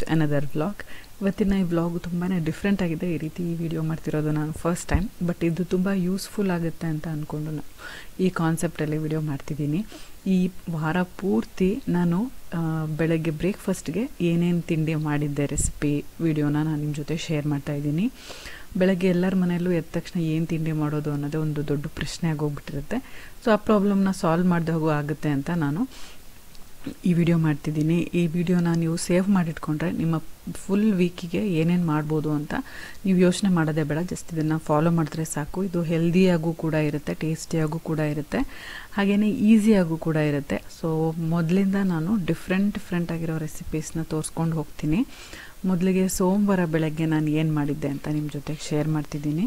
Another vlog ಇವತ್ತಿನ ಈ vlog ತುಂಬಾ ಡಿಫ್ರೆಂಟ್ ಆಗಿದೆ ಈ ರೀತಿ ಈ ವಿಡಿಯೋ ಮಾಡ್ತಿರೋದು ನಾನು ಫಸ್ಟ್ ಟೈಮ್ ಬಟ್ ಇದು ತುಂಬ ಯೂಸ್ಫುಲ್ ಆಗುತ್ತೆ ಅಂತ ಅಂದ್ಕೊಂಡು ನಾನು ಈ ಕಾನ್ಸೆಪ್ಟಲ್ಲಿ ವಿಡಿಯೋ ಮಾಡ್ತಿದ್ದೀನಿ ಈ ವಾರ ಪೂರ್ತಿ ನಾನು ಆ, ಬೆಳಗ್ಗೆ ಬ್ರೇಕ್ಫಾಸ್ಟ್ಗೆ ಏನೇನು ತಿಂಡಿ ಮಾಡಿದ್ದೆ ರೆಸಿಪಿ ವಿಡಿಯೋನ ನಾನು ನಿಮ್ಮ ಜೊತೆ ಶೇರ್ ಮಾಡ್ತಾ ಇದ್ದೀನಿ ಬೆಳಗ್ಗೆ ಎಲ್ಲರ ಮನೆಯಲ್ಲೂ ಎದ್ದ ತಕ್ಷಣ ಏನು ತಿಂಡಿ ಮಾಡೋದು ಅನ್ನೋದೇ ಒಂದು ದೊಡ್ಡ ಪ್ರಶ್ನೆ ಆಗೋಗ್ಬಿಟ್ಟಿರುತ್ತೆ ಸೊ ಆ ಪ್ರಾಬ್ಲಮ್ನ ಸಾಲ್ವ್ ಮಾಡಿದ ಹೋಗೋ ಆಗುತ್ತೆ ಅಂತ ನಾನು ಈ ವಿಡಿಯೋ ಮಾಡ್ತಿದ್ದೀನಿ ಈ ವಿಡಿಯೋನ ನೀವು ಸೇವ್ ಮಾಡಿಟ್ಕೊಂಡ್ರೆ ನಿಮ್ಮ ಫುಲ್ ವೀಕಿಗೆ ಏನೇನು ಮಾಡ್ಬೋದು ಅಂತ ನೀವು ಯೋಚನೆ ಮಾಡೋದೇ ಬೇಡ ಜಸ್ಟ್ ಇದನ್ನು ಫಾಲೋ ಮಾಡಿದ್ರೆ ಸಾಕು ಇದು ಹೆಲ್ದಿಯಾಗೂ ಕೂಡ ಇರುತ್ತೆ ಟೇಸ್ಟಿಯಾಗೂ ಕೂಡ ಇರುತ್ತೆ ಹಾಗೆಯೇ ಈಸಿಯಾಗೂ ಕೂಡ ಇರುತ್ತೆ ಸೊ ಮೊದಲಿಂದ ನಾನು ಡಿಫ್ರೆಂಟ್ ಡಿಫ್ರೆಂಟ್ ಆಗಿರೋ ರೆಸಿಪೀಸ್ನ ತೋರಿಸ್ಕೊಂಡು ಹೋಗ್ತೀನಿ ಮೊದಲಿಗೆ ಸೋಮವಾರ ಬೆಳಗ್ಗೆ ನಾನು ಏನು ಮಾಡಿದ್ದೆ ಅಂತ ನಿಮ್ಮ ಜೊತೆಗೆ ಶೇರ್ ಮಾಡ್ತಿದ್ದೀನಿ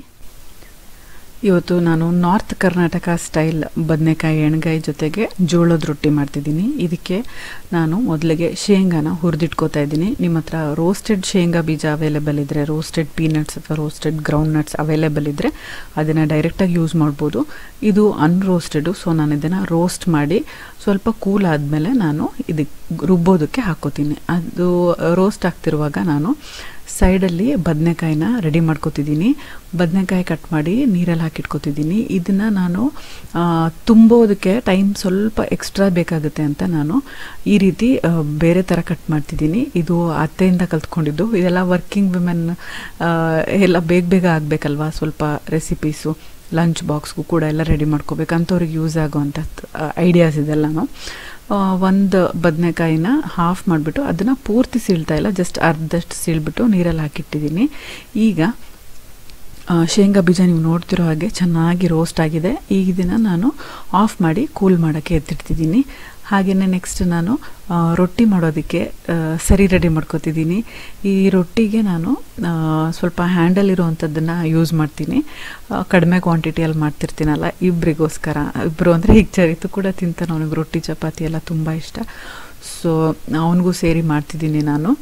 ಇವತ್ತು ನಾನು ನಾರ್ತ್ ಕರ್ನಾಟಕ ಸ್ಟೈಲ್ ಬದನೆಕಾಯಿ ಎಣ್ಗಾಯಿ ಜೊತೆಗೆ ಜೋಳದ ರೊಟ್ಟಿ ಮಾಡ್ತಿದ್ದೀನಿ ಇದಕ್ಕೆ ನಾನು ಮೊದಲಿಗೆ ಶೇಂಗಾನ ಹುರಿದಿಟ್ಕೋತಾ ಇದ್ದೀನಿ ನಿಮ್ಮ ಹತ್ರ ರೋಸ್ಟೆಡ್ ಶೇಂಗಾ ಬೀಜ ಅವೈಲೇಬಲ್ ಇದ್ದರೆ ರೋಸ್ಟೆಡ್ ಪೀನಟ್ಸ್ ಅಥವಾ ರೋಸ್ಟೆಡ್ ಗ್ರೌಂಡ್ ನಟ್ಸ್ ಅವೈಲೇಬಲ್ ಇದ್ದರೆ ಅದನ್ನು ಡೈರೆಕ್ಟಾಗಿ ಯೂಸ್ ಮಾಡ್ಬೋದು ಇದು ಅನ್ರೋಸ್ಟೆಡು ಸೊ ನಾನು ಇದನ್ನು ರೋಸ್ಟ್ ಮಾಡಿ ಸ್ವಲ್ಪ ಕೂಲ್ ಆದಮೇಲೆ ನಾನು ಇದಕ್ಕೆ ರುಬ್ಬೋದಕ್ಕೆ ಹಾಕೋತೀನಿ ಅದು ರೋಸ್ಟ್ ಆಗ್ತಿರುವಾಗ ನಾನು ಸೈಡಲ್ಲಿ ಬದನೆಕಾಯಿನ ರೆಡಿ ಮಾಡ್ಕೊತಿದ್ದೀನಿ ಬದನೆಕಾಯಿ ಕಟ್ ಮಾಡಿ ನೀರಲ್ಲಿ ಹಾಕಿಟ್ಕೊತಿದ್ದೀನಿ ಇದನ್ನು ನಾನು ಆ, ತುಂಬೋದಕ್ಕೆ ಟೈಮ್ ಸ್ವಲ್ಪ ಎಕ್ಸ್ಟ್ರಾ ಬೇಕಾಗುತ್ತೆ ಅಂತ ನಾನು ಈ ರೀತಿ ಆ, ಬೇರೆ ಥರ ಕಟ್ ಮಾಡ್ತಿದ್ದೀನಿ ಇದು ಅತ್ತೆಯಿಂದ ಕಲ್ತ್ಕೊಂಡಿದ್ದು ಇದೆಲ್ಲ ವರ್ಕಿಂಗ್ ವಿಮೆನ್ ಎಲ್ಲ ಬೇಗ ಬೇಗ ಆಗಬೇಕಲ್ವಾ ಸ್ವಲ್ಪ ರೆಸಿಪೀಸು ಲಂಚ್ ಬಾಕ್ಸ್ಗೂ ಕೂಡ ಎಲ್ಲ ರೆಡಿ ಮಾಡ್ಕೋಬೇಕು ಅಂಥವ್ರಿಗೆ ಯೂಸ್ ಆಗೋವಂಥ ಐಡಿಯಾಸ್ ಇದೆಲ್ಲನೂ ಒಂದು ಬದನೆಕಾಯಿನ ಹಾಫ್ ಮಾಡಿಬಿಟ್ಟು ಅದನ್ನು ಪೂರ್ತಿ ಸೀಳ್ತಾ ಇಲ್ಲ ಜಸ್ಟ್ ಅರ್ಧಷ್ಟು ಸೀಳ್ಬಿಟ್ಟು ನೀರಲ್ಲಿ ಹಾಕಿಟ್ಟಿದ್ದೀನಿ ಈಗ ಆ, ಶೇಂಗಾ ಬೀಜ ನೀವು ನೋಡ್ತಿರೋ ಹಾಗೆ ಚೆನ್ನಾಗಿ ರೋಸ್ಟ್ ಆಗಿದೆ ಈಗ ಇದನ್ನು ನಾನು ಆಫ್ ಮಾಡಿ ಕೂಲ್ ಮಾಡೋಕ್ಕೆ ಎತ್ತಿಡ್ತಿದ್ದೀನಿ ಹಾಗೆಯೇ ನೆಕ್ಸ್ಟ್ ನಾನು ಆ, ರೊಟ್ಟಿ ಮಾಡೋದಕ್ಕೆ ಆ, ಸರಿ ರೆಡಿ ಮಾಡ್ಕೊತಿದ್ದೀನಿ ಈ ರೊಟ್ಟಿಗೆ ನಾನು ಆ, ಸ್ವಲ್ಪ ಹ್ಯಾಂಡಲ್ ಇರುವಂಥದ್ದನ್ನು ಯೂಸ್ ಮಾಡ್ತೀನಿ ಆ, ಕಡಿಮೆ ಕ್ವಾಂಟಿಟಿಯಲ್ಲಿ ಮಾಡ್ತಿರ್ತೀನಲ್ಲ ಇಬ್ಬರಿಗೋಸ್ಕರ ಇಬ್ಬರು ಅಂದರೆ ಈಗ ಚರಿತು ಕೂಡ ತಿಂತಾನೆ ಅವನಿಗೆ ರೊಟ್ಟಿ ಚಪಾತಿ ಎಲ್ಲ ತುಂಬ ಇಷ್ಟ ಸೊ ಅವನಿಗೂ ಸೇರಿ ಮಾಡ್ತಿದ್ದೀನಿ ನಾನು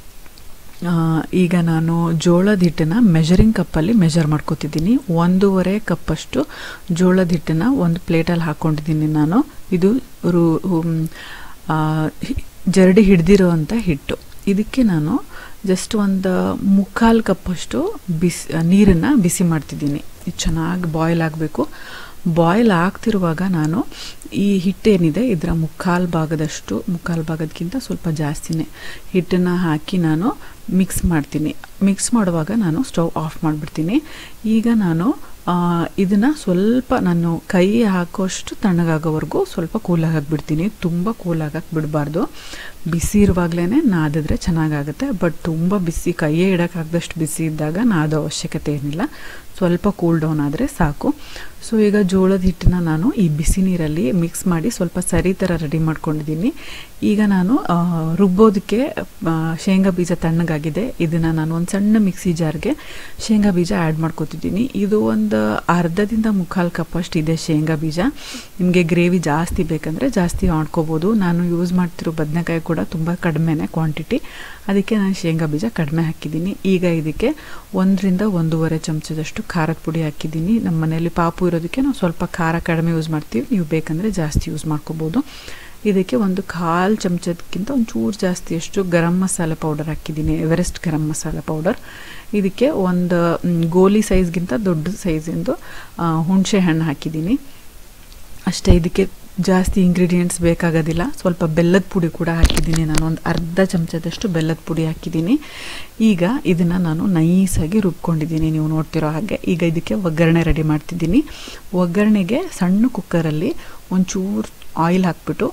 ಆ, ಈಗ ನಾನು ಜೋಳದ ಹಿಟ್ಟನ್ನು ಮೆಷರಿಂಗ್ ಕಪ್ಪಲ್ಲಿ ಮೆಷರ್ ಮಾಡ್ಕೊತಿದ್ದೀನಿ ಒಂದೂವರೆ ಕಪ್ಪಷ್ಟು ಜೋಳದ ಹಿಟ್ಟನ್ನು ಒಂದು ಪ್ಲೇಟಲ್ಲಿ ಹಾಕ್ಕೊಂಡಿದ್ದೀನಿ ನಾನು ಇದು ರು ಉಮ್, ಆ, ಹಿ- ಜರಡಿ ಹಿಡ್ದಿರೋ ಅಂಥ ಹಿಟ್ಟು ಇದಕ್ಕೆ ನಾನು ಜಸ್ಟ್ ಒಂದು ಮುಕ್ಕಾಲು ಕಪ್ಪಷ್ಟು ಬಿಸಿ ನೀರನ್ನು ಬಿಸಿ ಮಾಡ್ತಿದ್ದೀನಿ ಇದು ಚೆನ್ನಾಗಿ ಬಾಯ್ಲ್ ಆಗಬೇಕು ಬಾಯ್ಲ್ ಆಗ್ತಿರುವಾಗ ನಾನು ಈ ಹಿಟ್ಟೇನಿದೆ ಇದರ ಮುಕ್ಕಾಲು ಭಾಗದಷ್ಟು ಮುಕ್ಕಾಲು ಭಾಗದಕ್ಕಿಂತ ಸ್ವಲ್ಪ ಜಾಸ್ತಿನೇ ಹಿಟ್ಟನ್ನು ಹಾಕಿ ನಾನು ಮಿಕ್ಸ್ ಮಾಡ್ತೀನಿ ಮಿಕ್ಸ್ ಮಾಡುವಾಗ ನಾನು ಸ್ಟವ್ ಆಫ್ ಮಾಡಿಬಿಡ್ತೀನಿ ಈಗ ನಾನು ಇದನ್ನು ಸ್ವಲ್ಪ ನಾನು ಕೈ ಹಾಕೋಷ್ಟು ತಣ್ಣಗಾಗೋವರೆಗೂ ಸ್ವಲ್ಪ ಕೂಲಾಗಿ ಹಾಕ್ಬಿಡ್ತೀನಿ ತುಂಬ ಕೂಲಾಗಕ್ಕೆ ಬಿಡಬಾರ್ದು ಬಿಸಿ ಇರುವಾಗಲೇ ನಾದಿದ್ರೆ ಚೆನ್ನಾಗಾಗುತ್ತೆ ಬಟ್ ತುಂಬ ಬಿಸಿ ಕೈಯೇ ಇಡೋಕ್ಕಾಗದಷ್ಟು ಬಿಸಿ ಇದ್ದಾಗ ನಾದೋ ಅವಶ್ಯಕತೆ ಏನಿಲ್ಲ ಸ್ವಲ್ಪ ಕೂಲ್ ಡೌನ್ ಆದರೆ ಸಾಕು ಸೊ ಈಗ ಜೋಳದ ಹಿಟ್ಟನ್ನ ನಾನು ಈ ಬಿಸಿ ನೀರಲ್ಲಿ ಮಿಕ್ಸ್ ಮಾಡಿ ಸ್ವಲ್ಪ ಸರಿ ಥರ ರೆಡಿ ಮಾಡ್ಕೊಂಡಿದ್ದೀನಿ ಈಗ ನಾನು ಆ, ರುಬ್ಬೋದಕ್ಕೆ ಆ, ಶೇಂಗಾ ಬೀಜ ತಣ್ಣಗಾಗಿದೆ ಇದನ್ನು ನಾನು ಒಂದು ಸಣ್ಣ ಮಿಕ್ಸಿ ಜಾರ್ಗೆ ಶೇಂಗಾ ಬೀಜ ಆ್ಯಡ್ ಮಾಡ್ಕೊತಿದ್ದೀನಿ ಇದು ಒಂದು ಅರ್ಧದಿಂದ ಮುಕ್ಕಾಲು ಕಪ್ಪಷ್ಟು ಇದೆ ಶೇಂಗಾ ಬೀಜ ನಿಮಗೆ ಗ್ರೇವಿ ಜಾಸ್ತಿ ಬೇಕಂದರೆ ಜಾಸ್ತಿ ಮಾಡ್ಕೋಬೋದು ನಾನು ಯೂಸ್ ಮಾಡ್ತಿರೋ ಬದನೆಕಾಯಿ ಕೂಡ ತುಂಬ ಕಡಿಮೆನೇ ಕ್ವಾಂಟಿಟಿ ಅದಕ್ಕೆ ನಾನು ಶೇಂಗಾ ಬೀಜ ಕಡಿಮೆ ಹಾಕಿದ್ದೀನಿ ಈಗ ಇದಕ್ಕೆ ಒಂದರಿಂದ ಒಂದೂವರೆ ಚಮಚದಷ್ಟು ಖಾರದ ಪುಡಿ ಹಾಕಿದ್ದೀನಿ ನಮ್ಮ ಮನೆಯಲ್ಲಿ ಪಾಪು ಇರೋದಕ್ಕೆ ನಾವು ಸ್ವಲ್ಪ ಖಾರ ಕಡಿಮೆ ಯೂಸ್ ಮಾಡ್ತೀವಿ ನೀವು ಬೇಕಂದರೆ ಜಾಸ್ತಿ ಯೂಸ್ ಮಾಡ್ಕೋಬೋದು ಇದಕ್ಕೆ ಒಂದು ಕಾಲು ಚಮಚದಕ್ಕಿಂತ ಒಂದು ಚೂರು ಜಾಸ್ತಿ ಅಷ್ಟು ಗರಂ ಮಸಾಲೆ ಪೌಡರ್ ಹಾಕಿದ್ದೀನಿ ಎವರೆಸ್ಟ್ ಗರಂ ಮಸಾಲೆ ಪೌಡರ್ ಇದಕ್ಕೆ ಒಂದು ಮ್, ಗೋಲಿ ಸೈಜ್ಗಿಂತ ದೊಡ್ಡ ಸೈಜಿಂದು ಆ, ಹುಣಸೆ ಹಣ್ಣು ಹಾಕಿದ್ದೀನಿ ಅಷ್ಟೇ ಇದಕ್ಕೆ ಜಾಸ್ತಿ ಇಂಗ್ರೀಡಿಯೆಂಟ್ಸ್ ಬೇಕಾಗೋದಿಲ್ಲ ಸ್ವಲ್ಪ ಬೆಲ್ಲದ ಪುಡಿ ಕೂಡ ಹಾಕಿದ್ದೀನಿ ನಾನು ಒಂದು ಅರ್ಧ ಚಮಚದಷ್ಟು ಬೆಲ್ಲದ ಪುಡಿ ಹಾಕಿದ್ದೀನಿ ಈಗ ಇದನ್ನು ನಾನು ನೈಸಾಗಿ ರುಬ್ಕೊಂಡಿದ್ದೀನಿ ನೀವು ನೋಡ್ತಿರೋ ಹಾಗೆ ಈಗ ಇದಕ್ಕೆ ಒಗ್ಗರಣೆ ರೆಡಿ ಮಾಡ್ತಿದ್ದೀನಿ ಒಗ್ಗರಣೆಗೆ ಸಣ್ಣ ಕುಕ್ಕರಲ್ಲಿ ಒಂಚೂರು ಆಯಿಲ್ ಹಾಕ್ಬಿಟ್ಟು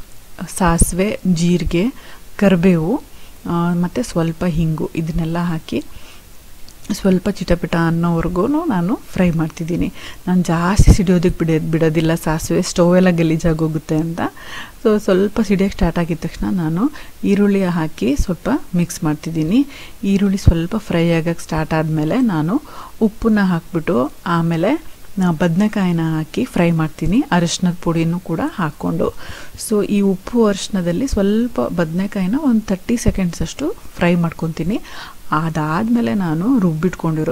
ಸಾಸಿವೆ ಜೀರಿಗೆ ಕರಿಬೇವು ಮತ್ತು ಸ್ವಲ್ಪ ಹಿಂಗು ಇದನ್ನೆಲ್ಲ ಹಾಕಿ ಸ್ವಲ್ಪ ಚಿಟಪಿಟ ಅನ್ನೋವರೆಗೂ ನಾನು ಫ್ರೈ ಮಾಡ್ತಿದ್ದೀನಿ ನಾನು ಜಾಸ್ತಿ ಸಿಡಿಯೋದಕ್ಕೆ ಬಿಡೋದು ಬಿಡೋದಿಲ್ಲ ಸಾಸಿವೆ ಸ್ಟವ್ ಎಲ್ಲ ಗಲೀಜಾಗೋಗುತ್ತೆ ಅಂತ ಸೊ ಸ್ವಲ್ಪ ಸಿಡಿಯೋಕ್ಕೆ ಸ್ಟಾರ್ಟ್ ಆಗಿದ ತಕ್ಷಣ ನಾನು ಈರುಳ್ಳಿ ಹಾಕಿ ಸ್ವಲ್ಪ ಮಿಕ್ಸ್ ಮಾಡ್ತಿದ್ದೀನಿ ಈರುಳ್ಳಿ ಸ್ವಲ್ಪ ಫ್ರೈ ಆಗೋಕ್ಕೆ ಸ್ಟಾರ್ಟ್ ಆದಮೇಲೆ ನಾನು ಉಪ್ಪನ್ನ ಹಾಕ್ಬಿಟ್ಟು ಆಮೇಲೆ ನಾ ಬದನೆಕಾಯಿನ ಹಾಕಿ ಫ್ರೈ ಮಾಡ್ತೀನಿ ಅರಿಶಿನದ ಪುಡಿನೂ ಕೂಡ ಹಾಕ್ಕೊಂಡು ಸೊ ಈ ಉಪ್ಪು ಅರಿಶಿನದಲ್ಲಿ ಸ್ವಲ್ಪ ಬದನೆಕಾಯಿನ ಒಂದು ತರ್ಟಿ ಸೆಕೆಂಡ್ಸ್ ಅಷ್ಟು ಫ್ರೈ ಮಾಡ್ಕೊತೀನಿ ಅದಾದಮೇಲೆ ನಾನು ರುಬ್ಬಿಟ್ಕೊಂಡಿರೋ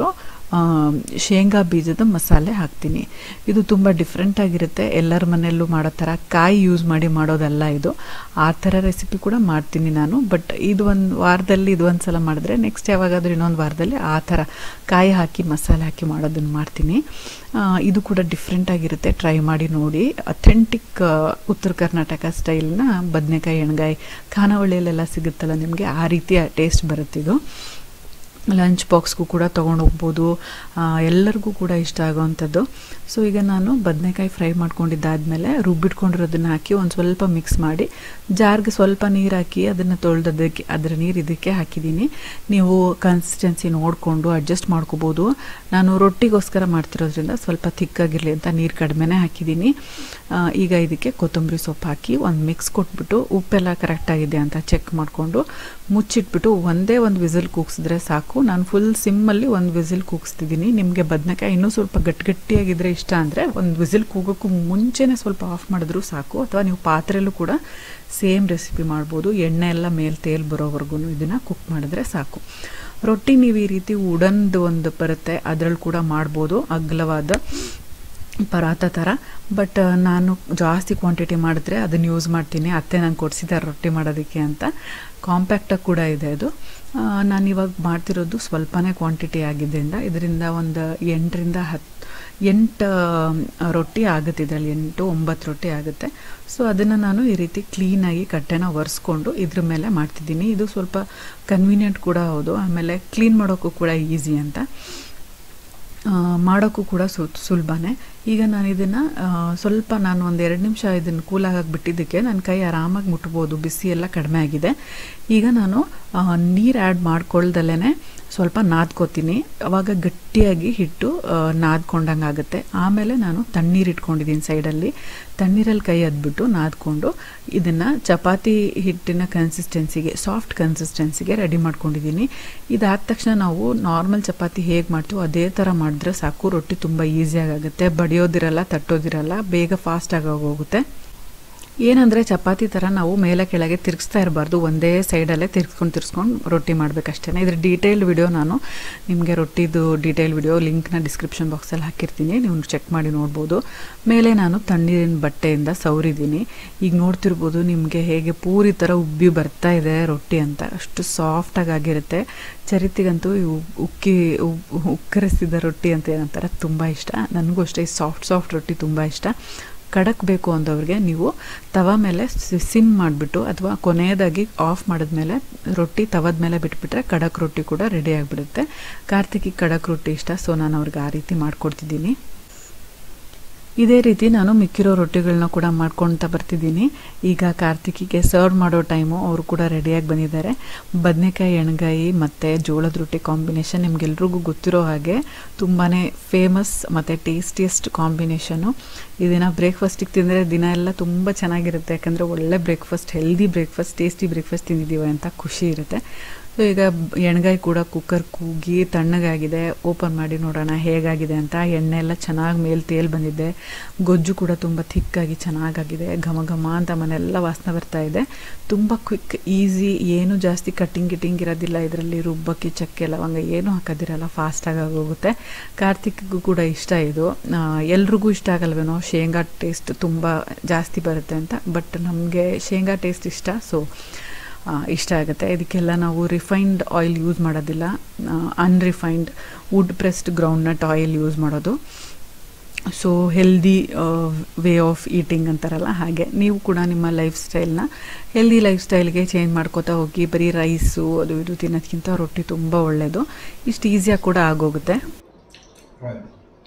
ಆ, ಶೇಂಗಾ ಬೀಜದ ಮಸಾಲೆ ಹಾಕ್ತೀನಿ ಇದು ತುಂಬ ಡಿಫ್ರೆಂಟ್ ಆಗಿರುತ್ತೆ ಎಲ್ಲರ ಮನೆಯಲ್ಲೂ ಮಾಡೋ ಥರ ಕಾಯಿ ಯೂಸ್ ಮಾಡಿ ಮಾಡೋದಲ್ಲ ಇದು ಆ ಥರ ರೆಸಿಪಿ ಕೂಡ ಮಾಡ್ತೀನಿ ನಾನು ಬಟ್ ಇದು ಒಂದು ವಾರದಲ್ಲಿ ಇದು ಒಂದು ಸಲ ಮಾಡಿದ್ರೆ ನೆಕ್ಸ್ಟ್ ಯಾವಾಗಾದ್ರೂ ಇನ್ನೊಂದು ವಾರದಲ್ಲಿ ಆ ಥರ ಕಾಯಿ ಹಾಕಿ ಮಸಾಲೆ ಹಾಕಿ ಮಾಡೋದನ್ನು ಮಾಡ್ತೀನಿ ಆ, ಇದು ಕೂಡ ಡಿಫ್ರೆಂಟ್ ಆಗಿರುತ್ತೆ ಟ್ರೈ ಮಾಡಿ ನೋಡಿ ಅಥೆಂಟಿಕ್ ಉತ್ತರ ಕರ್ನಾಟಕ ಸ್ಟೈಲ್ನ ಬದನೆಕಾಯಿ ಎಣ್ಗಾಯಿ ಖಾನಾವಳಿಯಲ್ಲೆಲ್ಲ ಸಿಗುತ್ತಲ್ಲ ನಿಮಗೆ ಆ ರೀತಿಯ ಟೇಸ್ಟ್ ಬರುತ್ತಿದು ಲಂಚ್ ಬಾಕ್ಸ್ಗೂ ಕೂಡ ತೊಗೊಂಡು ಹೋಗ್ಬೋದು ಆ, ಎಲ್ಲರಿಗೂ ಕೂಡ ಇಷ್ಟ ಆಗೋವಂಥದ್ದು ಸೊ ಈಗ ನಾನು ಬದನೆಕಾಯಿ ಫ್ರೈ ಮಾಡ್ಕೊಂಡಿದ್ದಾದಮೇಲೆ ರುಬ್ಬಿಟ್ಕೊಂಡಿರೋದನ್ನ ಹಾಕಿ ಒಂದು ಸ್ವಲ್ಪ ಮಿಕ್ಸ್ ಮಾಡಿ ಜಾರ್ಗೆ ಸ್ವಲ್ಪ ನೀರು ಹಾಕಿ ಅದನ್ನು ತೊಳೆದದಕ್ಕೆ ಅದರ ನೀರು ಇದಕ್ಕೆ ಹಾಕಿದ್ದೀನಿ ನೀವು ಕನ್ಸಿಸ್ಟೆನ್ಸಿ ನೋಡಿಕೊಂಡು ಅಡ್ಜಸ್ಟ್ ಮಾಡ್ಕೋಬೋದು ನಾನು ರೊಟ್ಟಿಗೋಸ್ಕರ ಮಾಡ್ತಿರೋದ್ರಿಂದ ಸ್ವಲ್ಪ ಥಿಕ್ಕಾಗಿರಲಿ ಅಂತ ನೀರು ಕಡಿಮೆನೇ ಹಾಕಿದ್ದೀನಿ ಆ, ಈಗ ಇದಕ್ಕೆ ಕೊತ್ತಂಬರಿ ಸೊಪ್ಪು ಹಾಕಿ ಒಂದು ಮಿಕ್ಸ್ ಕೊಟ್ಬಿಟ್ಟು ಉಪ್ಪೆಲ್ಲ ಕರೆಕ್ಟಾಗಿದೆ ಅಂತ ಚೆಕ್ ಮಾಡಿಕೊಂಡು ಮುಚ್ಚಿಟ್ಬಿಟ್ಟು ಒಂದೇ ಒಂದು ವಿಸಿಲ್ ಕೂಗಿಸಿದ್ರೆ ಸಾಕು ನಾನು ಫುಲ್ ಸಿಮ್ಮಲ್ಲಿ ಒಂದು ವಿಸಿಲ್ ಕೂಗಿಸ್ತಿದ್ದೀನಿ ನಿಮಗೆ ಬದನೆಕಾಯಿ ಇನ್ನೂ ಸ್ವಲ್ಪ ಗಟ್ಟಿ ಗಟ್ಟಿಯಾಗಿದ್ದರೆ ಇಷ್ಟ ಅಂದರೆ ಒಂದು ವಿಸಿಲ್ ಕೂಗೋಕ್ಕೂ ಮುಂಚೆನೇ ಸ್ವಲ್ಪ ಆಫ್ ಮಾಡಿದ್ರೂ ಸಾಕು ಅಥವಾ ನೀವು ಪಾತ್ರೆಯಲ್ಲೂ ಕೂಡ ಸೇಮ್ ರೆಸಿಪಿ ಮಾಡ್ಬೋದು ಎಣ್ಣೆ ಎಲ್ಲ ಮೇಲೆ ತೇಲ್ ಬರೋವರೆಗೂ ಇದನ್ನು ಕುಕ್ ಮಾಡಿದ್ರೆ ಸಾಕು ರೊಟ್ಟಿ ನೀವು ಈ ರೀತಿ ಉಡನ್ದು ಒಂದು ಬರುತ್ತೆ ಅದರಲ್ಲಿ ಕೂಡ ಮಾಡ್ಬೋದು ಅಗ್ಲವಾದ ಪರಾತ ಥರ ಬಟ್ ನಾನು ಜಾಸ್ತಿ ಕ್ವಾಂಟಿಟಿ ಮಾಡಿದ್ರೆ ಅದನ್ನು ಯೂಸ್ ಮಾಡ್ತೀನಿ ಅತ್ತೆ ನಂಗೆ ಕೊಡಿಸಿದ್ದಾರೆ ರೊಟ್ಟಿ ಮಾಡೋದಕ್ಕೆ ಅಂತ ಕಾಂಪ್ಯಾಕ್ಟಾಗಿ ಕೂಡ ಇದೆ ಅದು ಆ, ನಾನು ಇವಾಗ ಮಾಡ್ತಿರೋದು ಸ್ವಲ್ಪನೇ ಕ್ವಾಂಟಿಟಿ ಆಗಿದ್ದರಿಂದ ಇದರಿಂದ ಒಂದು ಎಂಟರಿಂದ ಹತ್ತು ಎಂಟು ರೊಟ್ಟಿ ಆಗುತ್ತೆ ಇದರಲ್ಲಿ ಎಂಟು ಒಂಬತ್ತು ರೊಟ್ಟಿ ಆಗುತ್ತೆ ಸೊ ಅದನ್ನು ನಾನು ಈ ರೀತಿ ಕ್ಲೀನಾಗಿ ಕಟ್ಟೆನ ಒರೆಸ್ಕೊಂಡು ಇದ್ರ ಮೇಲೆ ಮಾಡ್ತಿದ್ದೀನಿ ಇದು ಸ್ವಲ್ಪ ಕನ್ವೀನಿಯೆಂಟ್ ಕೂಡ ಹೌದು ಆಮೇಲೆ ಕ್ಲೀನ್ ಮಾಡೋಕ್ಕೂ ಕೂಡ ಈಸಿ ಅಂತ ಆ, ಮಾಡೋಕ್ಕೂ ಕೂಡ ಸು ಸುಲಭನೇ ಈಗ ನಾನು ಇದನ್ನು ಸ್ವಲ್ಪ ನಾನು ಒಂದು ಎರಡು ನಿಮಿಷ ಇದನ್ನು ಕೂಲಾಗಕ್ಕೆ ಬಿಟ್ಟಿದ್ದಕ್ಕೆ ನನ್ನ ಕೈ ಆರಾಮಾಗಿ ಮುಟ್ಬೋದು ಬಿಸಿ ಎಲ್ಲ ಕಡಿಮೆ ಆಗಿದೆ ಈಗ ನಾನು ನೀರು ಆ್ಯಡ್ ಮಾಡ್ಕೊಳ್ದಲ್ಲೇ ಸ್ವಲ್ಪ ನಾದ್ಕೋತೀನಿ ಅವಾಗ ಗಟ್ಟಿಯಾಗಿ ಹಿಟ್ಟು ನಾದ್ಕೊಂಡಂಗೆ ಆಗುತ್ತೆ ಆಮೇಲೆ ನಾನು ತಣ್ಣೀರು ಇಟ್ಕೊಂಡಿದ್ದೀನಿ ಸೈಡಲ್ಲಿ ತಣ್ಣೀರಲ್ಲಿ ಕೈ ಅದ್ಬಿಟ್ಟು ನಾದ್ಕೊಂಡು ಇದನ್ನು ಚಪಾತಿ ಹಿಟ್ಟಿನ ಕನ್ಸಿಸ್ಟೆನ್ಸಿಗೆ ಸಾಫ್ಟ್ ಕನ್ಸಿಸ್ಟೆನ್ಸಿಗೆ ರೆಡಿ ಮಾಡ್ಕೊಂಡಿದ್ದೀನಿ ಇದಾದ ತಕ್ಷಣ ನಾವು ನಾರ್ಮಲ್ ಚಪಾತಿ ಹೇಗೆ ಮಾಡ್ತೀವೋ ಅದೇ ಥರ ಮಾಡಿದ್ರೆ ಸಾಕು ರೊಟ್ಟಿ ತುಂಬ ಈಸಿಯಾಗಿ ಆಗುತ್ತೆ ಬಡಿಯೋದಿರಲ್ಲ ತಟ್ಟೋದಿರಲ್ಲ ಬೇಗ ಫಾಸ್ಟಾಗಿ ಆಗೋಗುತ್ತೆ ಏನಂದರೆ ಚಪಾತಿ ಥರ ನಾವು ಮೇಲೆ ಕೆಳಗೆ ತಿರುಗಿಸ್ತಾ ಇರಬಾರ್ದು ಒಂದೇ ಸೈಡಲ್ಲೇ ತಿರ್ಸ್ಕೊಂಡು ತಿರ್ಸ್ಕೊಂಡು ರೊಟ್ಟಿ ಮಾಡಬೇಕಷ್ಟೇ ಇದ್ರ ಡೀಟೇಲ್ಡ್ ವಿಡಿಯೋ ನಾನು ನಿಮಗೆ ರೊಟ್ಟಿದು ಡೀಟೇಲ್ ವಿಡಿಯೋ ಲಿಂಕ್ನ ಡಿಸ್ಕ್ರಿಪ್ಷನ್ ಬಾಕ್ಸಲ್ಲಿ ಹಾಕಿರ್ತೀನಿ ನೀವು ಚೆಕ್ ಮಾಡಿ ನೋಡ್ಬೋದು ಮೇಲೆ ನಾನು ತಣ್ಣೀರಿನ ಬಟ್ಟೆಯಿಂದ ಸವರಿದ್ದೀನಿ ಈಗ ನೋಡ್ತಿರ್ಬೋದು ನಿಮಗೆ ಹೇಗೆ ಪೂರಿ ಥರ ಉಬ್ಬಿ ಬರ್ತಾ ಇದೆ ರೊಟ್ಟಿ ಅಂತ ಅಷ್ಟು ಸಾಫ್ಟಾಗಿ ಆಗಿರುತ್ತೆ ಚರಿತಿಗಂತೂ ಇವು ಉಕ್ಕಿ ಉಬ್- ಉಕ್ಕರಿಸಿದ ರೊಟ್ಟಿ ಅಂತ ಏನಂತಾರೆ ತುಂಬ ಇಷ್ಟ ನನಗೂ ಅಷ್ಟೇ ಈ ಸಾಫ್ಟ್ ಸಾಫ್ಟ್ ರೊಟ್ಟಿ ತುಂಬ ಇಷ್ಟ ಖಡಕ್ ಬೇಕು ಅಂದವ್ರಿಗೆ ನೀವು ತವ ಮೇಲೆ ಸಿಮ್ ಮಾಡಿಬಿಟ್ಟು ಅಥವಾ ಕೊನೆಯದಾಗಿ ಆಫ್ ಮಾಡಿದ್ಮೇಲೆ ರೊಟ್ಟಿ ತವದ ಮೇಲೆ ಬಿಟ್ಬಿಟ್ರೆ ಖಡಕ್ ರೊಟ್ಟಿ ಕೂಡ ರೆಡಿ ಆಗಿಬಿಡುತ್ತೆ ಕಾರ್ತಿಕಿಗೆ ಖಡಕ್ ರೊಟ್ಟಿ ಇಷ್ಟ ಸೊ ನಾನು ಅವ್ರಿಗೆ ಆ ರೀತಿ ಮಾಡಿಕೊಡ್ತಿದ್ದೀನಿ ಇದೇ ರೀತಿ ನಾನು ಮಿಕ್ಕಿರೋ ರೊಟ್ಟಿಗಳನ್ನ ಕೂಡ ಮಾಡ್ಕೊಳ್ತಾ ಬರ್ತಿದ್ದೀನಿ ಈಗ ಕಾರ್ತಿಕಿಗೆ ಸರ್ವ್ ಮಾಡೋ ಟೈಮು ಅವರು ಕೂಡ ರೆಡಿಯಾಗಿ ಬಂದಿದ್ದಾರೆ ಬದನೆಕಾಯಿ ಎಣ್ಗಾಯಿ ಮತ್ತು ಜೋಳದ ರೊಟ್ಟಿ ಕಾಂಬಿನೇಷನ್ ನಿಮ್ಗೆಲ್ರಿಗೂ ಗೊತ್ತಿರೋ ಹಾಗೆ ತುಂಬಾ ಫೇಮಸ್ ಮತ್ತು ಟೇಸ್ಟಿಯಸ್ಟ್ ಕಾಂಬಿನೇಷನು ಇದನ್ನು ಬ್ರೇಕ್ಫಾಸ್ಟಿಗೆ ತಿಂದರೆ ದಿನ ಎಲ್ಲ ತುಂಬ ಚೆನ್ನಾಗಿರುತ್ತೆ ಯಾಕಂದರೆ ಒಳ್ಳೆ breakfast healthy breakfast tasty breakfast ತಿಂದಿದ್ದೀವಿ ಅಂತ ಖುಷಿ ಇರುತ್ತೆ ಸೊ ಈಗ ಬ- ಎಣ್ಗಾಯಿ ಕೂಡ ಕುಕ್ಕರ್ ಕೂಗಿ ತಣ್ಣಗಾಗಿದೆ ಓಪನ್ ಮಾಡಿ ನೋಡೋಣ ಹೇಗಾಗಿದೆ ಅಂತ ಎಣ್ಣೆ ಎಲ್ಲ ಚೆನ್ನಾಗಿ ಮೇಲ್ ತೇಲ್ ಬಂದಿದೆ ಗೊಜ್ಜು ಕೂಡ ತುಂಬ ಥಿಕ್ಕಾಗಿ ಚೆನ್ನಾಗಾಗಿದೆ ಘಮ ಘಮ ಅಂತ ಮನೆಲ್ಲ ವಾಸನೆ ಬರ್ತಾ ಇದೆ ತುಂಬ ಕ್ವಿಕ್ ಈಸಿ ಏನು ಜಾಸ್ತಿ ಕಟ್ಟಿಂಗ್ ಗಿಟ್ಟಿಂಗ್ ಇರೋದಿಲ್ಲ ಇದರಲ್ಲಿ ರುಬ್ಬಕ್ಕಿ ಚಕ್ಕೆ ಲವಂಗ ಏನು ಹಾಕೋದಿರಲ್ಲ ಫಾಸ್ಟಾಗಿ ಆಗೋಗುತ್ತೆ ಕಾರ್ತಿಕ್ಗೂ ಕೂಡ ಇಷ್ಟ ಇದು ಆ, ಎಲ್ರಿಗೂ ಇಷ್ಟ ಆಗಲ್ವೇನೋ ಶೇಂಗಾ ಟೇಸ್ಟ್ ತುಂಬ ಜಾಸ್ತಿ ಬರುತ್ತೆ ಅಂತ ಬಟ್ ನಮಗೆ ಶೇಂಗಾ ಟೇಸ್ಟ್ ಇಷ್ಟ ಸೊ ಆ, ಇಷ್ಟ ಆಗುತ್ತೆ ಇದಕ್ಕೆಲ್ಲ ನಾವು ರಿಫೈನ್ಡ್ ಆಯಿಲ್ ಯೂಸ್ ಮಾಡೋದಿಲ್ಲ unrefined wood pressed groundnut oil use ಮಾಡೋದು so healthy way of eating ಅಂತಾರಲ್ಲ ಹಾಗೆ ನೀವು ಕೂಡ ನಿಮ್ಮ ಲೈಫ್ ಸ್ಟೈಲ್ನ ಹೆಲ್ದಿ ಲೈಫ್ ಸ್ಟೈಲ್ಗೆ ಚೇಂಜ್ ಮಾಡ್ಕೋತಾ ಹೋಗಿ ಬರೀ ರೈಸು ಅದು ಇದು ತಿನ್ನೋದಕ್ಕಿಂತ ರೊಟ್ಟಿ ತುಂಬ ಒಳ್ಳೆಯದು ಇಷ್ಟು ಈಸಿಯಾಗಿ ಕೂಡ ಆಗೋಗುತ್ತೆ Right.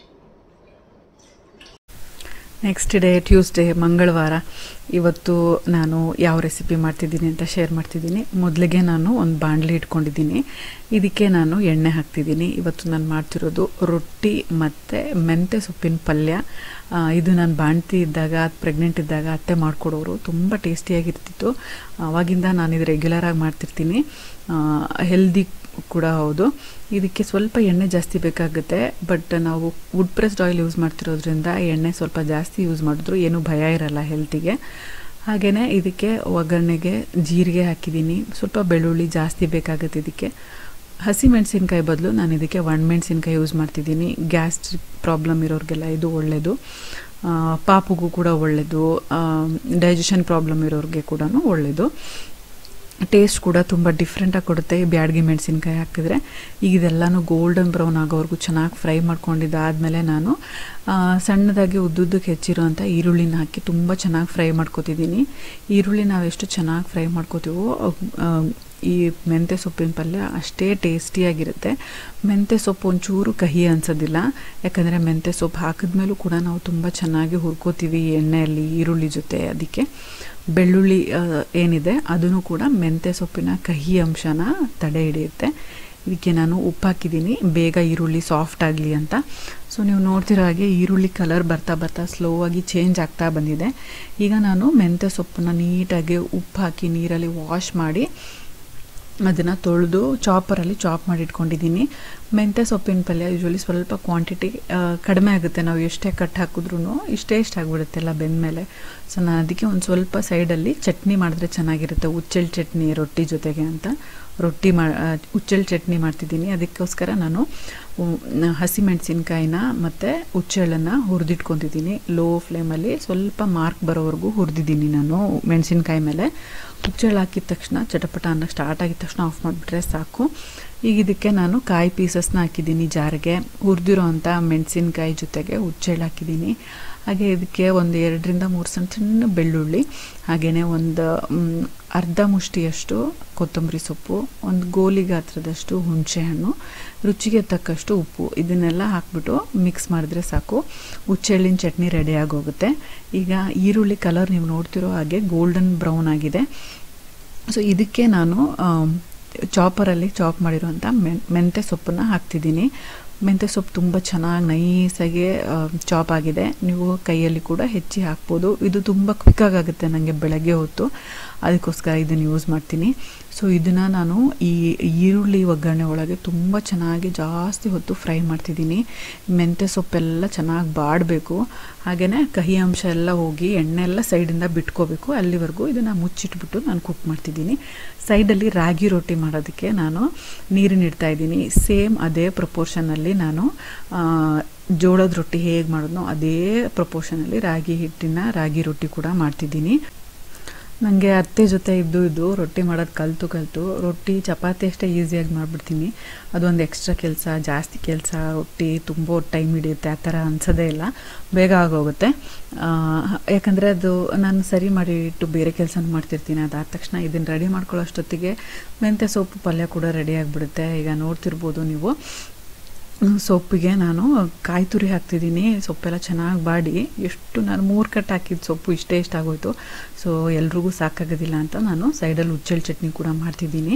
ನೆಕ್ಸ್ಟ್ ಡೇ ಟ್ಯೂಸ್ಡೇ ಮಂಗಳವಾರ ಇವತ್ತು ನಾನು ಯಾವ ರೆಸಿಪಿ ಮಾಡ್ತಿದ್ದೀನಿ ಅಂತ ಶೇರ್ ಮಾಡ್ತಿದ್ದೀನಿ ಮೊದಲಿಗೆ ನಾನು ಒಂದು ಬಾಣಲಿ ಇಟ್ಕೊಂಡಿದ್ದೀನಿ ಇದಕ್ಕೆ ನಾನು ಎಣ್ಣೆ ಹಾಕ್ತಿದ್ದೀನಿ ಇವತ್ತು ನಾನು ಮಾಡ್ತಿರೋದು ರೊಟ್ಟಿ ಮತ್ತು ಮೆಂತ್ಯ ಸೊಪ್ಪಿನ ಪಲ್ಯ ಆ, ಇದು ನಾನು ಬಾಣ್ತಿ ಇದ್ದಾಗ ಪ್ರೆಗ್ನೆಂಟ್ ಇದ್ದಾಗ ಅತ್ತೆ ಮಾಡಿಕೊಡೋರು ತುಂಬ ಟೇಸ್ಟಿಯಾಗಿರ್ತಿತ್ತು ಆವಾಗಿಂದ ನಾನು ಇದು ರೆಗ್ಯುಲರಾಗಿ ಮಾಡ್ತಿರ್ತೀನಿ ಹೆಲ್ದಿ ಕೂಡ ಹೌದು ಇದಕ್ಕೆ ಸ್ವಲ್ಪ ಎಣ್ಣೆ ಜಾಸ್ತಿ ಬೇಕಾಗುತ್ತೆ ಬಟ್ ನಾವು ವುಡ್ ಪ್ರೆಸ್ಡ್ ಆಯಿಲ್ ಯೂಸ್ ಮಾಡ್ತಿರೋದ್ರಿಂದ ಎಣ್ಣೆ ಸ್ವಲ್ಪ ಜಾಸ್ತಿ ಯೂಸ್ ಮಾಡಿದ್ರು ಏನೂ ಭಯ ಇರಲ್ಲ ಹೆಲ್ತಿಗೆ ಹಾಗೆಯೇ ಇದಕ್ಕೆ ಒಗ್ಗರಣೆಗೆ ಜೀರಿಗೆ ಹಾಕಿದ್ದೀನಿ ಸ್ವಲ್ಪ ಬೆಳ್ಳುಳ್ಳಿ ಜಾಸ್ತಿ ಬೇಕಾಗುತ್ತೆ ಇದಕ್ಕೆ ಹಸಿ ಮೆಣಸಿನ್ಕಾಯಿ ಬದಲು ನಾನು ಇದಕ್ಕೆ ಒಣಮೆಣಸಿನ್ಕಾಯಿ ಯೂಸ್ ಮಾಡ್ತಿದ್ದೀನಿ ಗ್ಯಾಸ್ಟ್ರಿಕ್ ಪ್ರಾಬ್ಲಮ್ ಇರೋರಿಗೆಲ್ಲ ಇದು ಒಳ್ಳೆಯದು ಪಾಪುಗೂ ಕೂಡ ಒಳ್ಳೆಯದು ಡೈಜೆಷನ್ ಪ್ರಾಬ್ಲಮ್ ಇರೋರಿಗೆ ಕೂಡ ಒಳ್ಳೆಯದು ಟೇಸ್ಟ್ ಕೂಡ ತುಂಬ ಡಿಫ್ರೆಂಟಾಗಿ ಕೊಡುತ್ತೆ ಈ ಬ್ಯಾಡಗಿ ಮೆಣಸಿನ್ಕಾಯಿ ಹಾಕಿದ್ರೆ ಈಗ ಇದೆಲ್ಲನೂ ಗೋಲ್ಡನ್ ಬ್ರೌನ್ ಆಗೋವರೆಗೂ ಚೆನ್ನಾಗಿ ಫ್ರೈ ಮಾಡ್ಕೊಂಡಿದ್ದಾದಮೇಲೆ ನಾನು ಸಣ್ಣದಾಗಿ ಉದ್ದುದ್ದಕ್ಕೆ ಹೆಚ್ಚಿರೋಂಥ ಈರುಳ್ಳಿನ ಹಾಕಿ ತುಂಬ ಚೆನ್ನಾಗಿ ಫ್ರೈ ಮಾಡ್ಕೊತಿದ್ದೀನಿ ಈರುಳ್ಳಿ ನಾವು ಎಷ್ಟು ಚೆನ್ನಾಗಿ ಫ್ರೈ ಮಾಡ್ಕೋತೀವೋ ಈ ಮೆಂತ್ಯ ಸೊಪ್ಪಿನ ಪಲ್ಯ ಅಷ್ಟೇ ಟೇಸ್ಟಿಯಾಗಿರುತ್ತೆ ಮೆಂತ್ಯ ಸೊಪ್ಪು ಒಂಚೂರು ಕಹಿ ಅನ್ಸೋದಿಲ್ಲ ಯಾಕಂದರೆ ಮೆಂತ್ಯ ಸೊಪ್ಪು ಹಾಕಿದ್ಮೇಲೂ ಕೂಡ ನಾವು ತುಂಬ ಚೆನ್ನಾಗಿ ಹುರ್ಕೋತೀವಿ ಎಣ್ಣೆಯಲ್ಲಿ ಈರುಳ್ಳಿ ಜೊತೆ ಅದಕ್ಕೆ ಬೆಳ್ಳುಳ್ಳಿ ಏನಿದೆ ಅದನ್ನು ಕೂಡ ಮೆಂತ್ಯ ಸೊಪ್ಪಿನ ಕಹಿ ಅಂಶನ ತಡೆ ಹಿಡಿಯುತ್ತೆ ಇದಕ್ಕೆ ನಾನು ಉಪ್ಪು ಹಾಕಿದ್ದೀನಿ ಬೇಗ ಈರುಳ್ಳಿ ಸಾಫ್ಟ್ ಆಗಲಿ ಅಂತ ಸೊ ನೀವು ನೋಡ್ತಿರೋ ಹಾಗೆ ಈರುಳ್ಳಿ ಕಲರ್ ಬರ್ತಾ ಬರ್ತಾ ಸ್ಲೋ ಆಗಿ ಚೇಂಜ್ ಆಗ್ತಾ ಬಂದಿದೆ ಈಗ ನಾನು ಮೆಂತ್ಯ ಸೊಪ್ಪನ್ನ ನೀಟಾಗಿ ಉಪ್ಪು ಹಾಕಿ ನೀರಲ್ಲಿ ವಾಶ್ ಮಾಡಿ ಅದನ್ನು ತೊಳೆದು ಚಾಪರಲ್ಲಿ ಚಾಪ್ ಮಾಡಿ ಇಟ್ಕೊಂಡಿದ್ದೀನಿ ಮೆಂತ್ಯ ಸೊಪ್ಪಿನ ಪಲ್ಯ ಯೂಶ್ವಲಿ ಸ್ವಲ್ಪ ಕ್ವಾಂಟಿಟಿ ಕಡಿಮೆ ಆಗುತ್ತೆ ನಾವು ಎಷ್ಟೇ ಕಟ್ ಹಾಕಿದ್ರೂ ಇಷ್ಟೇ ಇಷ್ಟ ಆಗಿಬಿಡುತ್ತೆ ಎಲ್ಲ ಬೆಂದಮೇಲೆ ಸೊ ನಾನು ಅದಕ್ಕೆ ಒಂದು ಸ್ವಲ್ಪ ಸೈಡಲ್ಲಿ ಚಟ್ನಿ ಮಾಡಿದ್ರೆ ಚೆನ್ನಾಗಿರುತ್ತೆ ಉಚ್ಚೆಳ್ ಚಟ್ನಿ ರೊಟ್ಟಿ ಜೊತೆಗೆ ಅಂತ ರೊಟ್ಟಿ ಮಾ ಉಚ್ಚೆಳ್ ಚಟ್ನಿ ಮಾಡ್ತಿದ್ದೀನಿ ಅದಕ್ಕೋಸ್ಕರ ನಾನು ಹಸಿ ಮೆಣಸಿನ್ಕಾಯಿನ ಮತ್ತು ಹುಚ್ಚೆಳ್ಳನ್ನು ಹುರಿದಿಟ್ಕೊತಿದ್ದೀನಿ ಲೋ ಫ್ಲೇಮಲ್ಲಿ ಸ್ವಲ್ಪ ಮಾರ್ಕ್ ಬರೋವರೆಗೂ ಹುರಿದಿದ್ದೀನಿ ನಾನು ಮೆಣಸಿನ್ಕಾಯಿ ಮೇಲೆ ಹುಚ್ಚೆಳ್ಳು ಹಾಕಿದ ತಕ್ಷಣ ಚಟಪಟ ಅನ್ನೋ ಸ್ಟಾರ್ಟ್ ಆಗಿದ ತಕ್ಷಣ ಆಫ್ ಮಾಡಿಬಿಟ್ರೆ ಸಾಕು ಈಗ ಇದಕ್ಕೆ ನಾನು ಕಾಯಿ ಪೀಸಸ್ನ ಹಾಕಿದ್ದೀನಿ ಜಾರಿಗೆ ಹುರಿದಿರೋ ಅಂಥ ಮೆಣಸಿನ್ಕಾಯಿ ಜೊತೆಗೆ ಹುಚ್ಚೆಳ್ಳು ಹಾಕಿದ್ದೀನಿ ಹಾಗೆ ಇದಕ್ಕೆ ಒಂದು ಎರಡರಿಂದ ಮೂರು ಸಣ್ಣ ಸಣ್ಣ ಬೆಳ್ಳುಳ್ಳಿ ಹಾಗೆಯೇ ಒಂದು ಅರ್ಧ ಮುಷ್ಟಿಯಷ್ಟು ಕೊತ್ತಂಬರಿ ಸೊಪ್ಪು ಒಂದು ಗೋಲಿ ಗಾತ್ರದಷ್ಟು ಹುಣಸೆಹಣ್ಣು ರುಚಿಗೆ ತಕ್ಕಷ್ಟು ಉಪ್ಪು ಇದನ್ನೆಲ್ಲ ಹಾಕ್ಬಿಟ್ಟು ಮಿಕ್ಸ್ ಮಾಡಿದ್ರೆ ಸಾಕು ಹುಚ್ಚೆಳ್ಳಿನ ಚಟ್ನಿ ರೆಡಿ ಆಗೋಗುತ್ತೆ ಈಗ ಈರುಳ್ಳಿ ಕಲರ್ ನೀವು ನೋಡ್ತಿರೋ ಹಾಗೆ ಗೋಲ್ಡನ್ ಬ್ರೌನ್ ಆಗಿದೆ ಸೊ ಇದಕ್ಕೆ ನಾನು ಚಾಪರಲ್ಲಿ ಚಾಪ್ ಮಾಡಿರೋಂಥ ಮೆನ್ ಮೆಂತ್ಯ ಸೊಪ್ಪನ್ನು ಹಾಕ್ತಿದ್ದೀನಿ ಮೆಂತ್ಯ ಸೊಪ್ಪು ತುಂಬ ಚೆನ್ನಾಗಿ ನೈಸಾಗಿ ಚಾಪ್ ಆಗಿದೆ ನೀವು ಕೈಯಲ್ಲಿ ಕೂಡ ಹೆಚ್ಚಿ ಹಾಕ್ಬೋದು ಇದು ತುಂಬ ಕ್ವಿಕ್ಕಾಗಿ ಆಗುತ್ತೆ ನನಗೆ ಬೆಳಗ್ಗೆ ಹೊತ್ತು ಅದಕ್ಕೋಸ್ಕರ ಇದನ್ನು ಯೂಸ್ ಮಾಡ್ತೀನಿ ಸೊ ಇದನ್ನು ನಾನು ಈ ಈರುಳ್ಳಿ ಒಗ್ಗರಣೆ ಒಳಗೆ ತುಂಬ ಚೆನ್ನಾಗಿ ಜಾಸ್ತಿ ಹೊತ್ತು ಫ್ರೈ ಮಾಡ್ತಿದ್ದೀನಿ ಮೆಂತ್ಯ ಸೊಪ್ಪೆಲ್ಲ ಚೆನ್ನಾಗಿ ಬಾಡಬೇಕು ಹಾಗೆಯೇ ಕಹಿ ಅಂಶ ಎಲ್ಲ ಹೋಗಿ ಎಣ್ಣೆ ಎಲ್ಲ ಸೈಡಿಂದ ಬಿಟ್ಕೋಬೇಕು ಅಲ್ಲಿವರೆಗೂ ಇದನ್ನು ಮುಚ್ಚಿಟ್ಬಿಟ್ಟು ನಾನು ಕುಕ್ ಮಾಡ್ತಿದ್ದೀನಿ ಸೈಡಲ್ಲಿ ರಾಗಿ ರೊಟ್ಟಿ ಮಾಡೋದಕ್ಕೆ ನಾನು ನೀರನ್ನ ಇಡ್ತಾ ಇದ್ದೀನಿ ಸೇಮ್ ಅದೇ ಪ್ರಪೋರ್ಷನಲ್ಲಿ ನಾನು ಜೋಳದ ರೊಟ್ಟಿ ಹೇಗೆ ಮಾಡೋದೋ ಅದೇ ಪ್ರಪೋರ್ಷನಲ್ಲಿ ರಾಗಿ ಹಿಟ್ಟಿನ ರಾಗಿ ರೊಟ್ಟಿ ಕೂಡ ಮಾಡ್ತಿದ್ದೀನಿ ನನಗೆ ಅತ್ತೆ ಜೊತೆ ಇದ್ದು ಇದ್ದು ರೊಟ್ಟಿ ಮಾಡೋದು ಕಲಿತು ಕಲಿತು ರೊಟ್ಟಿ ಚಪಾತಿ ಅಷ್ಟೇ ಈಸಿಯಾಗಿ ಮಾಡಿಬಿಡ್ತೀನಿ ಅದೊಂದು ಎಕ್ಸ್ಟ್ರಾ ಕೆಲಸ ಜಾಸ್ತಿ ಕೆಲಸ ರೊಟ್ಟಿ ತುಂಬ ಟೈಮ್ ಹಿಡಿಯುತ್ತೆ ಆ ಥರ ಅನ್ಸೋದೇ ಇಲ್ಲ ಬೇಗ ಆಗೋಗುತ್ತೆ ಯಾಕಂದರೆ ಅದು ನಾನು ಸರಿ ಮಾಡಿ ಇಟ್ಟು ಬೇರೆ ಕೆಲಸ ಮಾಡ್ತಿರ್ತೀನಿ ಅದಾದ ತಕ್ಷಣ ಇದನ್ನು ರೆಡಿ ಮಾಡ್ಕೊಳ್ಳೋ ಅಷ್ಟೊತ್ತಿಗೆ ಮೆಂತ್ಯ ಸೊಪ್ಪು ಪಲ್ಯ ಕೂಡ ರೆಡಿ ಆಗಿಬಿಡುತ್ತೆ ಈಗ ನೋಡ್ತಿರ್ಬೋದು ನೀವು ಸೊಪ್ಪಿಗೆ ನಾನು ಕಾಯಿ ತುರಿ ಹಾಕ್ತಿದ್ದೀನಿ ಸೊಪ್ಪೆಲ್ಲ ಚೆನ್ನಾಗಿ ಬಾಡಿ ಎಷ್ಟು ನಾನು ಮೂರು ಕಟ್ ಹಾಕಿದ ಸೊಪ್ಪು ಇಷ್ಟೇ ಇಷ್ಟ ಆಗೋಯ್ತು ಸೊ ಎಲ್ರಿಗೂ ಸಾಕಾಗೋದಿಲ್ಲ ಅಂತ ನಾನು ಸೈಡಲ್ಲಿ ಉಚ್ಚೆಳ್ ಚಟ್ನಿ ಕೂಡ ಮಾಡ್ತಿದ್ದೀನಿ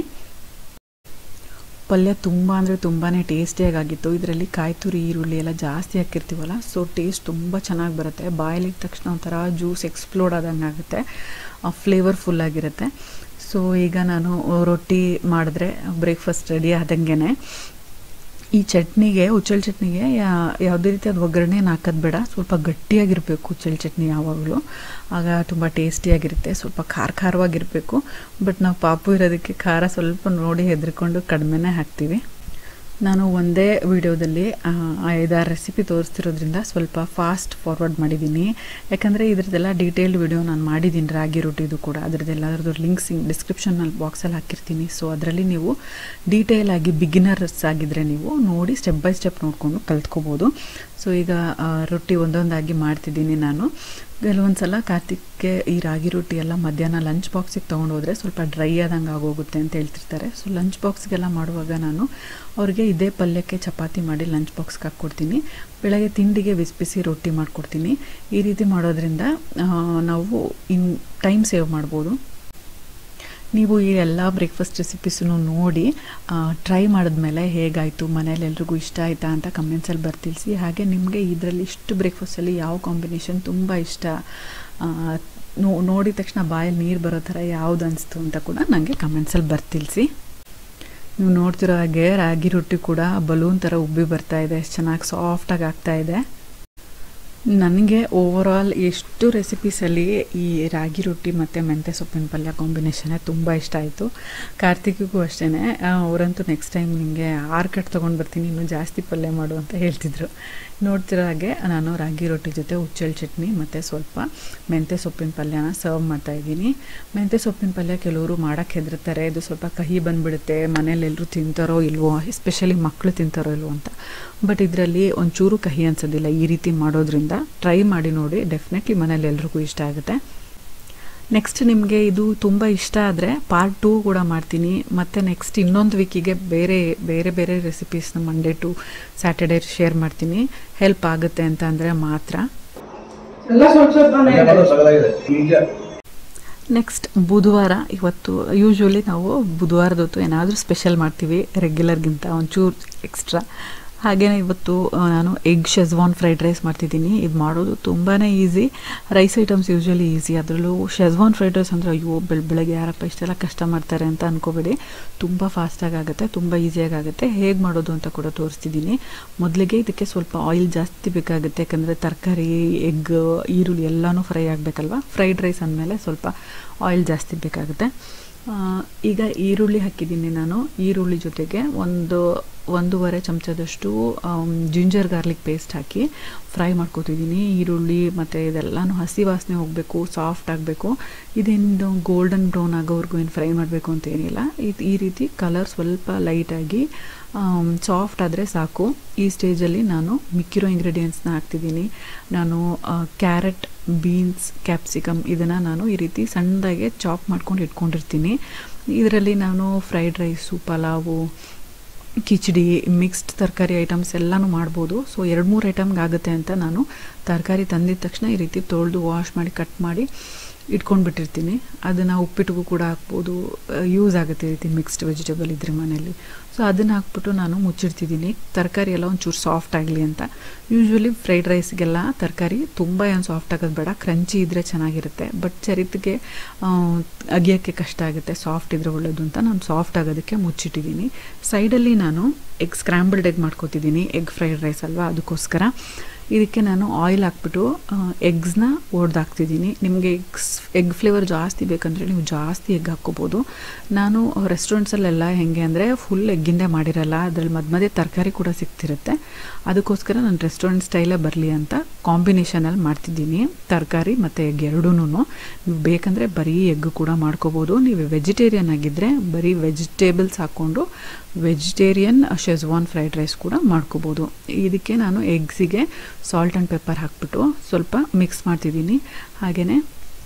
ಪಲ್ಯ ತುಂಬ ಅಂದರೆ ತುಂಬಾ ಟೇಸ್ಟಿಯಾಗಿತ್ತು ಇದರಲ್ಲಿ ಕಾಯಿ ತುರಿ ಈರುಳ್ಳಿ ಎಲ್ಲ ಜಾಸ್ತಿ ಹಾಕಿರ್ತೀವಲ್ಲ ಸೊ ಟೇಸ್ಟ್ ತುಂಬ ಚೆನ್ನಾಗಿ ಬರುತ್ತೆ ಬಾಯಲ್ಲಿದ್ದ ತಕ್ಷಣ ಒಂಥರ ಜ್ಯೂಸ್ ಎಕ್ಸ್ಪ್ಲೋಡ್ ಆದಂಗೆ ಆಗುತ್ತೆ ಫ್ಲೇವರ್ಫುಲ್ ಆಗಿರುತ್ತೆ ಸೊ ಈಗ ನಾನು ರೊಟ್ಟಿ ಮಾಡಿದ್ರೆ ಬ್ರೇಕ್ಫಾಸ್ಟ್ ರೆಡಿ ಆದಂಗೆ ಈ ಚಟ್ನಿಗೆ ಹುಚ್ಚೆಳ್ ಚಟ್ನಿಗೆ ಯಾವುದೇ ರೀತಿ ಅದು ಒಗ್ಗರಣೆ ಹಾಕೋದು ಬೇಡ ಸ್ವಲ್ಪ ಗಟ್ಟಿಯಾಗಿರಬೇಕು ಹುಚ್ಚೆಳ್ ಚಟ್ನಿ ಯಾವಾಗಲೂ ಆಗ ತುಂಬ ಟೇಸ್ಟಿಯಾಗಿರುತ್ತೆ ಸ್ವಲ್ಪ ಖಾರ ಖಾರವಾಗಿರಬೇಕು ಬಟ್ ನಾವು ಪಾಪು ಇರೋದಕ್ಕೆ ಖಾರ ಸ್ವಲ್ಪ ನೋಡಿ ಹೆದರ್ಕೊಂಡು ಕಡಿಮೆನೇ ಹಾಕ್ತೀವಿ ನಾನು ಒಂದೇ ವಿಡಿಯೋದಲ್ಲಿ ಐದಾರು ರೆಸಿಪಿ ತೋರಿಸ್ತಿರೋದ್ರಿಂದ ಸ್ವಲ್ಪ ಫಾಸ್ಟ್ ಫಾರ್ವರ್ಡ್ ಮಾಡಿದ್ದೀನಿ ಯಾಕಂದರೆ ಇದ್ರದ್ದೆಲ್ಲ ಡೀಟೇಲ್ಡ್ ವಿಡಿಯೋ ನಾನು ಮಾಡಿದ್ದೀನಿ ರಾಗಿ ರೊಟ್ಟಿದು ಕೂಡ ಅದರದ್ದೆಲ್ಲದ್ರದ್ದು ಲಿಂಕ್ಸ್ ಡಿಸ್ಕ್ರಿಪ್ಷನಲ್ಲಿ ಬಾಕ್ಸಲ್ಲಿ ಹಾಕಿರ್ತೀನಿ ಸೊ ಅದರಲ್ಲಿ ನೀವು ಡೀಟೇಲ್ ಆಗಿ ಬಿಗಿನರ್ಸ್ ಆಗಿದ್ದರೆ ನೀವು ನೋಡಿ ಸ್ಟೆಪ್ ಬೈ ಸ್ಟೆಪ್ ನೋಡಿಕೊಂಡು ಕಲ್ತ್ಕೋಬೋದು ಸೊ ಈಗ ರೊಟ್ಟಿ ಒಂದೊಂದಾಗಿ ಮಾಡ್ತಿದ್ದೀನಿ ನಾನು ಕೆಲವೊಂದು ಸಲ ಕಾರ್ತಿಕ್ಗೆ ಈ ರಾಗಿ ರೊಟ್ಟಿ ಎಲ್ಲ ಮಧ್ಯಾಹ್ನ ಲಂಚ್ ಬಾಕ್ಸಿಗೆ ತೊಗೊಂಡೋದ್ರೆ ಸ್ವಲ್ಪ ಡ್ರೈ ಆದಂಗೆ ಆಗೋಗುತ್ತೆ ಅಂತ ಹೇಳ್ತಿರ್ತಾರೆ ಸೊ ಲಂಚ್ ಬಾಕ್ಸ್ಗೆಲ್ಲ ಮಾಡುವಾಗ ನಾನು ಅವ್ರಿಗೆ ಇದೇ ಪಲ್ಯಕ್ಕೆ ಚಪಾತಿ ಮಾಡಿ ಲಂಚ್ ಬಾಕ್ಸ್ಗೆ ಹಾಕ್ಕೊಡ್ತೀನಿ ಬೆಳಗ್ಗೆ ತಿಂಡಿಗೆ ಬಿಸಿ ಬಿಸಿ ರೊಟ್ಟಿ ಮಾಡಿಕೊಡ್ತೀನಿ ಈ ರೀತಿ ಮಾಡೋದ್ರಿಂದ ನಾವು ಇನ್ ಟೈಮ್ ಸೇವ್ ಮಾಡ್ಬೋದು ನೀವು ಈ ಎಲ್ಲ ಬ್ರೇಕ್ಫಾಸ್ಟ್ ರೆಸಿಪೀಸನ್ನು ನೋಡಿ ಟ್ರೈ ಮಾಡಿದ್ಮೇಲೆ ಹೇಗಾಯಿತು ಮನೇಲಿ ಎಲ್ರಿಗೂ ಇಷ್ಟ ಆಯಿತಾ ಅಂತ ಕಮೆಂಟ್ಸಲ್ಲಿ ಬರ್ತಿಳಿಸಿ ಹಾಗೆ ನಿಮಗೆ ಇದರಲ್ಲಿ ಇಷ್ಟು ಬ್ರೇಕ್ಫಾಸ್ಟಲ್ಲಿ ಯಾವ ಕಾಂಬಿನೇಷನ್ ತುಂಬ ಇಷ್ಟ ನೋ ನೋಡಿದ ತಕ್ಷಣ ಬಾಯಲ್ಲಿ ನೀರು ಬರೋ ಥರ ಯಾವುದು ಅನಿಸ್ತು ಅಂತ ಕೂಡ ನನಗೆ ಕಮೆಂಟ್ಸಲ್ಲಿ ಬರ್ತಿಳಿಸಿ ನೀವು ನೋಡ್ತಿರೋ ಹಾಗೆ ರಾಗಿ ರೊಟ್ಟಿ ಕೂಡ ಬಲೂನ್ ಥರ ಉಬ್ಬಿ ಬರ್ತಾ ಇದೆ ಎಷ್ಟು ಚೆನ್ನಾಗಿ ಸಾಫ್ಟಾಗಿ ಆಗ್ತಾ ಇದೆ ನನಗೆ ಓವರಾಲ್ ಎಷ್ಟು ರೆಸಿಪೀಸಲ್ಲಿ ಈ ರಾಗಿ ರೊಟ್ಟಿ ಮತ್ತು ಮೆಂತ್ಯ ಸೊಪ್ಪಿನ ಪಲ್ಯ ಕಾಂಬಿನೇಷನ್ನೇ ತುಂಬ ಇಷ್ಟ ಆಯಿತು ಕಾರ್ತಿಕ್ಗೂ ಅಷ್ಟೇ ಅವರಂತೂ ನೆಕ್ಸ್ಟ್ ಟೈಮ್ ನಿಮಗೆ ಆರು ಕಟ್ ತೊಗೊಂಡು ಬರ್ತೀನಿ ಇನ್ನೂ ಜಾಸ್ತಿ ಪಲ್ಯ ಮಾಡು ಅಂತ ಹೇಳ್ತಿದ್ರು ನೋಡ್ತಿರೋ ಹಾಗೆ ನಾನು ರಾಗಿ ರೊಟ್ಟಿ ಜೊತೆ ಹುಚ್ಚೆಳ್ಳು ಚಟ್ನಿ ಮತ್ತು ಸ್ವಲ್ಪ ಮೆಂತ್ಯ ಸೊಪ್ಪಿನ ಪಲ್ಯನ ಸರ್ವ್ ಮಾಡ್ತಾಯಿದ್ದೀನಿ ಮೆಂತ್ಯ ಸೊಪ್ಪಿನ ಪಲ್ಯ ಕೆಲವರು ಮಾಡೋಕ್ಕೆ ಹೆದರ್ತಾರೆ ಇದು ಸ್ವಲ್ಪ ಕಹಿ ಬಂದುಬಿಡುತ್ತೆ ಮನೇಲಿ ಎಲ್ಲರೂ ತಿಂತಾರೋ ಇಲ್ವೋ ಎಸ್ಪೆಷಲಿ ಮಕ್ಕಳು ತಿಂತಾರೋ ಇಲ್ವೋ ಅಂತ ಬಟ್ ಇದರಲ್ಲಿ ಒಂಚೂರು ಕಹಿ ಅನ್ಸೋದಿಲ್ಲ ಈ ರೀತಿ ಮಾಡೋದ್ರಿಂದ ಟ್ರೈ ಮಾಡಿ ನೋಡಿ ಡೆಫಿನೆಟ್ಲಿ ಮನೇಲಿ ಎಲ್ರಿಗೂ ಇಷ್ಟ ಆಗುತ್ತೆ ನೆಕ್ಸ್ಟ್ ನಿಮಗೆ ಇದು ತುಂಬ ಇಷ್ಟ ಆದರೆ ಪಾರ್ಟ್ ಟೂ ಕೂಡ ಮಾಡ್ತೀನಿ ಮತ್ತು ನೆಕ್ಸ್ಟ್ ಇನ್ನೊಂದು ವೀಕಿಗೆ ಬೇರೆ ಬೇರೆ ಬೇರೆ ರೆಸಿಪೀಸ್ನ ಮಂಡೇ ಟು ಸ್ಯಾಟರ್ಡೇ ಶೇರ್ ಮಾಡ್ತೀನಿ ಹೆಲ್ಪ್ ಆಗುತ್ತೆ ಅಂತ ಅಂದರೆ ಮಾತ್ರ ಎಲ್ಲ ಸ್ವಲ್ಪ ಸ್ವಲ್ಪನೇ ಪಲ್ಯ ಮಾತ್ರ ಸಗದಾಗಿದೆ ನಿಜ ನೆಕ್ಸ್ಟ್ ಬುಧವಾರ ಇವತ್ತು ಯೂಶ್ವಲಿ ನಾವು ಬುಧವಾರದ ಹೊತ್ತು ಏನಾದರೂ ಸ್ಪೆಷಲ್ ಮಾಡ್ತೀವಿ ರೆಗ್ಯುಲರ್ಗಿಂತ ಒಂಚೂರು ಎಕ್ಸ್ಟ್ರಾ ಹಾಗೆಯೇ ಇವತ್ತು ಆ, ನಾನು ಎಗ್ ಶೆಜ್ವಾನ್ ಫ್ರೈಡ್ ರೈಸ್ ಮಾಡ್ತಿದ್ದೀನಿ ಇದು ಮಾಡೋದು ತುಂಬಾ easy rice items usually easy ಅದರಲ್ಲೂ ಶೆಜ್ವಾನ್ ಫ್ರೈಡ್ ರೈಸ್ ಅಂದರೆ ಅಯ್ಯೋ ಬೆಳ ಬೆಳಗ್ಗೆ ಯಾರಪ್ಪ ಇಷ್ಟೆಲ್ಲ ಕಷ್ಟ ಮಾಡ್ತಾರೆ ಅಂತ ಅನ್ಕೋಬೇಡಿ ತುಂಬ ಫಾಸ್ಟಾಗಿ ಆಗುತ್ತೆ ತುಂಬ ಈಸಿಯಾಗಿ ಆಗುತ್ತೆ ಹೇಗೆ ಮಾಡೋದು ಅಂತ ಕೂಡ ತೋರಿಸ್ತಿದ್ದೀನಿ ಮೊದಲಿಗೆ ಇದಕ್ಕೆ ಸ್ವಲ್ಪ ಆಯಿಲ್ ಜಾಸ್ತಿ ಬೇಕಾಗುತ್ತೆ ಯಾಕಂದರೆ ತರಕಾರಿ ಎಗ್ ಈರುಳ್ಳಿ ಎಲ್ಲನೂ ಫ್ರೈ ಆಗಬೇಕಲ್ವ ಫ್ರೈಡ್ ರೈಸ್ ಅಂದಮೇಲೆ ಸ್ವಲ್ಪ ಆಯಿಲ್ ಜಾಸ್ತಿ ಬೇಕಾಗುತ್ತೆ ಆ, ಈಗ ಈರುಳ್ಳಿ ಹಾಕಿದ್ದೀನಿ ನಾನು ಈರುಳ್ಳಿ ಜೊತೆಗೆ ಒಂದು ಒಂದೂವರೆ ಚಮಚದಷ್ಟು ಜಿಂಜರ್ ಗಾರ್ಲಿಕ್ ಪೇಸ್ಟ್ ಹಾಕಿ ಫ್ರೈ ಮಾಡ್ಕೊತಿದ್ದೀನಿ ಈರುಳ್ಳಿ ಮತ್ತು ಇದೆಲ್ಲನೂ ಹಸಿ ವಾಸನೆ ಹೋಗಬೇಕು ಸಾಫ್ಟ್ ಆಗಬೇಕು ಇದೇನು ಗೋಲ್ಡನ್ ಬ್ರೌನ್ ಆಗೋವರೆಗೂ ಏನು ಫ್ರೈ ಮಾಡಬೇಕು ಅಂತ ಏನಿಲ್ಲ ಇದು ಈ ರೀತಿ ಕಲರ್ ಸ್ವಲ್ಪ ಲೈಟಾಗಿ ಸಾಫ್ಟ್ ಆದರೆ ಸಾಕು ಈ ಸ್ಟೇಜಲ್ಲಿ ನಾನು ಮಿಕ್ಕಿರೋ ಇಂಗ್ರೀಡಿಯೆಂಟ್ಸ್ನ ಹಾಕ್ತಿದ್ದೀನಿ ನಾನು ಕ್ಯಾರೆಟ್ ಬೀನ್ಸ್ ಕ್ಯಾಪ್ಸಿಕಮ್ ಇದನ್ನು ನಾನು ಈ ರೀತಿ ಸಣ್ಣದಾಗೆ ಚಾಪ್ ಮಾಡ್ಕೊಂಡು ಇಟ್ಕೊಂಡಿರ್ತೀನಿ ಇದರಲ್ಲಿ ನಾನು fried rice pulao khichdi mixed ತರಕಾರಿ ಐಟಮ್ಸ್ ಎಲ್ಲನೂ ಮಾಡ್ಬೋದು ಸೊ ಎರಡು ಮೂರು ಐಟಮ್ಗೆ ಆಗುತ್ತೆ ಅಂತ ನಾನು ತರಕಾರಿ ತಂದಿದ ತಕ್ಷಣ ಈ ರೀತಿ ತೊಳೆದು ವಾಶ್ ಮಾಡಿ ಕಟ್ ಮಾಡಿ ಇಟ್ಕೊಂಡು ಬಿಟ್ಟಿರ್ತೀನಿ ಅದನ್ನು ಉಪ್ಪಿಟ್ಟಿಗೂ ಕೂಡ ಹಾಕ್ಬೋದು ಯೂಸ್ ಆಗುತ್ತೆ ಈ ರೀತಿ ಮಿಕ್ಸ್ಡ್ ವೆಜಿಟೇಬಲ್ ಇದ್ರೆ ಮನೇಲಿ ಸೊ ಅದನ್ನು ಹಾಕ್ಬಿಟ್ಟು ನಾನು ಮುಚ್ಚಿಡ್ತಿದ್ದೀನಿ ತರಕಾರಿ ಎಲ್ಲ ಒಂಚೂರು ಸಾಫ್ಟ್ ಆಗಲಿ ಅಂತ ಯೂಶ್ವಲಿ ಫ್ರೈಡ್ ರೈಸ್ಗೆಲ್ಲ ತರಕಾರಿ ತುಂಬ ಏನು ಸಾಫ್ಟ್ ಆಗೋದು ಬೇಡ ಕ್ರಂಚಿ ಇದ್ದರೆ ಚೆನ್ನಾಗಿರುತ್ತೆ ಬಟ್ ಚರಿತಿಗೆ ಅಗಿಯೋಕ್ಕೆ ಕಷ್ಟ ಆಗುತ್ತೆ ಸಾಫ್ಟ್ ಇದ್ರೆ ಒಳ್ಳೇದು ಅಂತ ನಾನು ಸಾಫ್ಟ್ ಆಗೋದಕ್ಕೆ ಮುಚ್ಚಿಟ್ಟಿದ್ದೀನಿ ಸೈಡಲ್ಲಿ ನಾನು ಎಗ್ ಸ್ಕ್ರ್ಯಾಂಬಲ್ಡ್ ಎಗ್ ಮಾಡ್ಕೊತಿದ್ದೀನಿ ಎಗ್ ಫ್ರೈಡ್ ರೈಸ್ ಅಲ್ವಾ ಅದಕ್ಕೋಸ್ಕರ ಇದಕ್ಕೆ ನಾನು ಆಯಿಲ್ ಹಾಕ್ಬಿಟ್ಟು ಎಗ್ಸ್ನ ಒಡೆದಾಕ್ತಿದ್ದೀನಿ ನಿಮಗೆ ಎಗ್ಸ್ ಎಗ್ ಫ್ಲೇವರ್ ಜಾಸ್ತಿ ಬೇಕಂದರೆ ನೀವು ಜಾಸ್ತಿ ಎಗ್ ಹಾಕ್ಕೋಬೋದು ನಾನು ರೆಸ್ಟೋರೆಂಟ್ಸಲ್ಲೆಲ್ಲ ಹೆಂಗೆ ಅಂದರೆ ಫುಲ್ ಎಗ್ಗಿಂದೇ ಮಾಡಿರಲ್ಲ ಅದರಲ್ಲಿ ಮಧ್ಯ ಮಧ್ಯೆ ತರಕಾರಿ ಕೂಡ ಸಿಗ್ತಿರುತ್ತೆ ಅದಕ್ಕೋಸ್ಕರ ನಾನು ರೆಸ್ಟೋರೆಂಟ್ ಸ್ಟೈಲೇ ಬರಲಿ ಅಂತ ಕಾಂಬಿನೇಷನಲ್ಲಿ ಮಾಡ್ತಿದ್ದೀನಿ ತರಕಾರಿ ಮತ್ತು ಎಗ್ ಎರಡೂ ನೀವು ಬೇಕಂದರೆ ಬರೀ ಎಗ್ ಕೂಡ ಮಾಡ್ಕೋಬೋದು ನೀವು ವೆಜಿಟೇರಿಯನ್ ಆಗಿದ್ದರೆ ಬರೀ ವೆಜಿಟೇಬಲ್ಸ್ ಹಾಕ್ಕೊಂಡು ವೆಜಿಟೇರಿಯನ್ ಶೆಜ್ವಾನ್ ಫ್ರೈಡ್ ರೈಸ್ ಕೂಡ ಮಾಡ್ಕೋಬೋದು ಇದಕ್ಕೆ ನಾನು ಎಗ್ಸಿಗೆ ಸಾಲ್ಟ್ ಆ್ಯಂಡ್ ಪೆಪ್ಪರ್ ಹಾಕ್ಬಿಟ್ಟು ಸ್ವಲ್ಪ ಮಿಕ್ಸ್ ಮಾಡ್ತಿದ್ದೀನಿ ಹಾಗೆಯೇ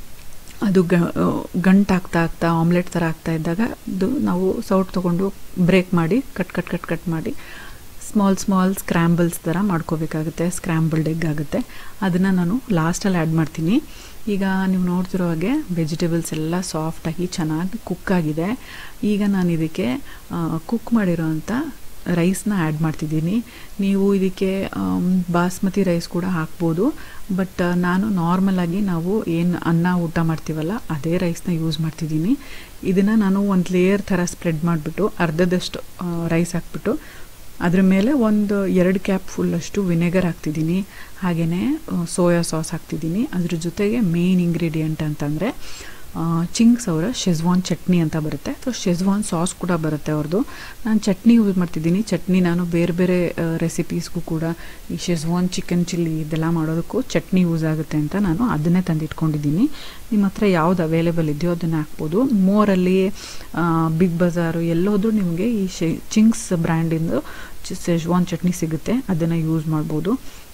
ಅದು ಗ ಗಂಟು ಆಗ್ತಾ ಆಗ್ತಾ ಆಮ್ಲೆಟ್ ಥರ ಆಗ್ತಾ ಇದ್ದಾಗ ಇದು ನಾವು ಸೌಟ್ ತೊಗೊಂಡು ಬ್ರೇಕ್ ಮಾಡಿ ಕಟ್ ಕಟ್ ಕಟ್ ಕಟ್ ಮಾಡಿ ಸ್ಮಾಲ್ ಸ್ಮಾಲ್ ಸ್ಕ್ರ್ಯಾಂಬಲ್ಸ್ ಥರ ಮಾಡ್ಕೋಬೇಕಾಗುತ್ತೆ ಸ್ಕ್ರ್ಯಾಂಬಲ್ಡ್ ಎಗ್ ಆಗುತ್ತೆ ಅದನ್ನು ನಾನು ಲಾಸ್ಟಲ್ಲಿ ಆ್ಯಡ್ ಮಾಡ್ತೀನಿ ಈಗ ನೀವು ನೋಡ್ತಿರೋ ಹಾಗೆ ವೆಜಿಟೇಬಲ್ಸ್ ಎಲ್ಲ ಸಾಫ್ಟಾಗಿ ಚೆನ್ನಾಗಿ ಕುಕ್ ಆಗಿದೆ ಈಗ ನಾನು ಇದಕ್ಕೆ ಕುಕ್ ಮಾಡಿರೋವಂಥ ರೈಸ್ನ ಆ್ಯಡ್ ಮಾಡ್ತಿದ್ದೀನಿ ನೀವು ಇದಕ್ಕೆ ಆಮ್, ಬಾಸ್ಮತಿ ರೈಸ್ ಕೂಡ ಹಾಕ್ಬೋದು ಬಟ್ ನಾನು ನಾರ್ಮಲಾಗಿ ನಾವು ಏನು ಅನ್ನ ಊಟ ಮಾಡ್ತೀವಲ್ಲ ಅದೇ ರೈಸ್ನ ಯೂಸ್ ಮಾಡ್ತಿದ್ದೀನಿ ಇದನ್ನು ನಾನು ಒಂದು ಲೇಯರ್ ಥರ ಸ್ಪ್ರೆಡ್ ಮಾಡಿಬಿಟ್ಟು ಅರ್ಧದಷ್ಟು ರೈಸ್ ಹಾಕ್ಬಿಟ್ಟು ಅದ್ರ ಮೇಲೆ ಒಂದು ಎರಡು ಕ್ಯಾಪ್ ಫುಲ್ಲಷ್ಟು ವಿನೆಗರ್ ಹಾಕ್ತಿದ್ದೀನಿ ಹಾಗೆಯೇ ಸೋಯಾ ಸಾಸ್ ಹಾಕ್ತಿದ್ದೀನಿ ಅದ್ರ ಜೊತೆಗೆ ಮೇಯ್ನ್ ಇಂಗ್ರೀಡಿಯೆಂಟ್ ಅಂತಂದರೆ ಚಿಂಗ್ಸ್ ಅವರ ಶೆಜ್ವಾನ್ ಚಟ್ನಿ ಅಂತ ಬರುತ್ತೆ ಸೊ ಶೆಜ್ವಾನ್ ಸಾಸ್ ಕೂಡ ಬರುತ್ತೆ ಅವ್ರದ್ದು ನಾನು ಚಟ್ನಿ ಯೂಸ್ ಮಾಡ್ತಿದ್ದೀನಿ ಚಟ್ನಿ ನಾನು ಬೇರೆ ಬೇರೆ ರೆಸಿಪೀಸ್ಗೂ ಕೂಡ ಈ ಶೆಜ್ವಾನ್ ಚಿಕನ್ ಚಿಲ್ಲಿ ಇದೆಲ್ಲ ಮಾಡೋದಕ್ಕೂ ಚಟ್ನಿ ಯೂಸ್ ಆಗುತ್ತೆ ಅಂತ ನಾನು ಅದನ್ನೇ ತಂದಿಟ್ಕೊಂಡಿದ್ದೀನಿ ನಿಮ್ಮ ಹತ್ರ ಯಾವ್ದು ಅವೈಲೇಬಲ್ ಇದೆಯೋ ಅದನ್ನು ಹಾಕ್ಬೋದು ಮೋರಲ್ಲಿ ಬಿಗ್ ಬಜಾರು ಎಲ್ಲೋದ್ರೂ ನಿಮಗೆ ಈ ಶೆ ಚಿಂಗ್ಸ್ ಬ್ರ್ಯಾಂಡಿಂದು ಶೆಜ್ವಾನ್ ಚಟ್ನಿ ಸಿಗುತ್ತೆ ಅದನ್ನು ಯೂಸ್ ಮಾಡ್ಬೋದು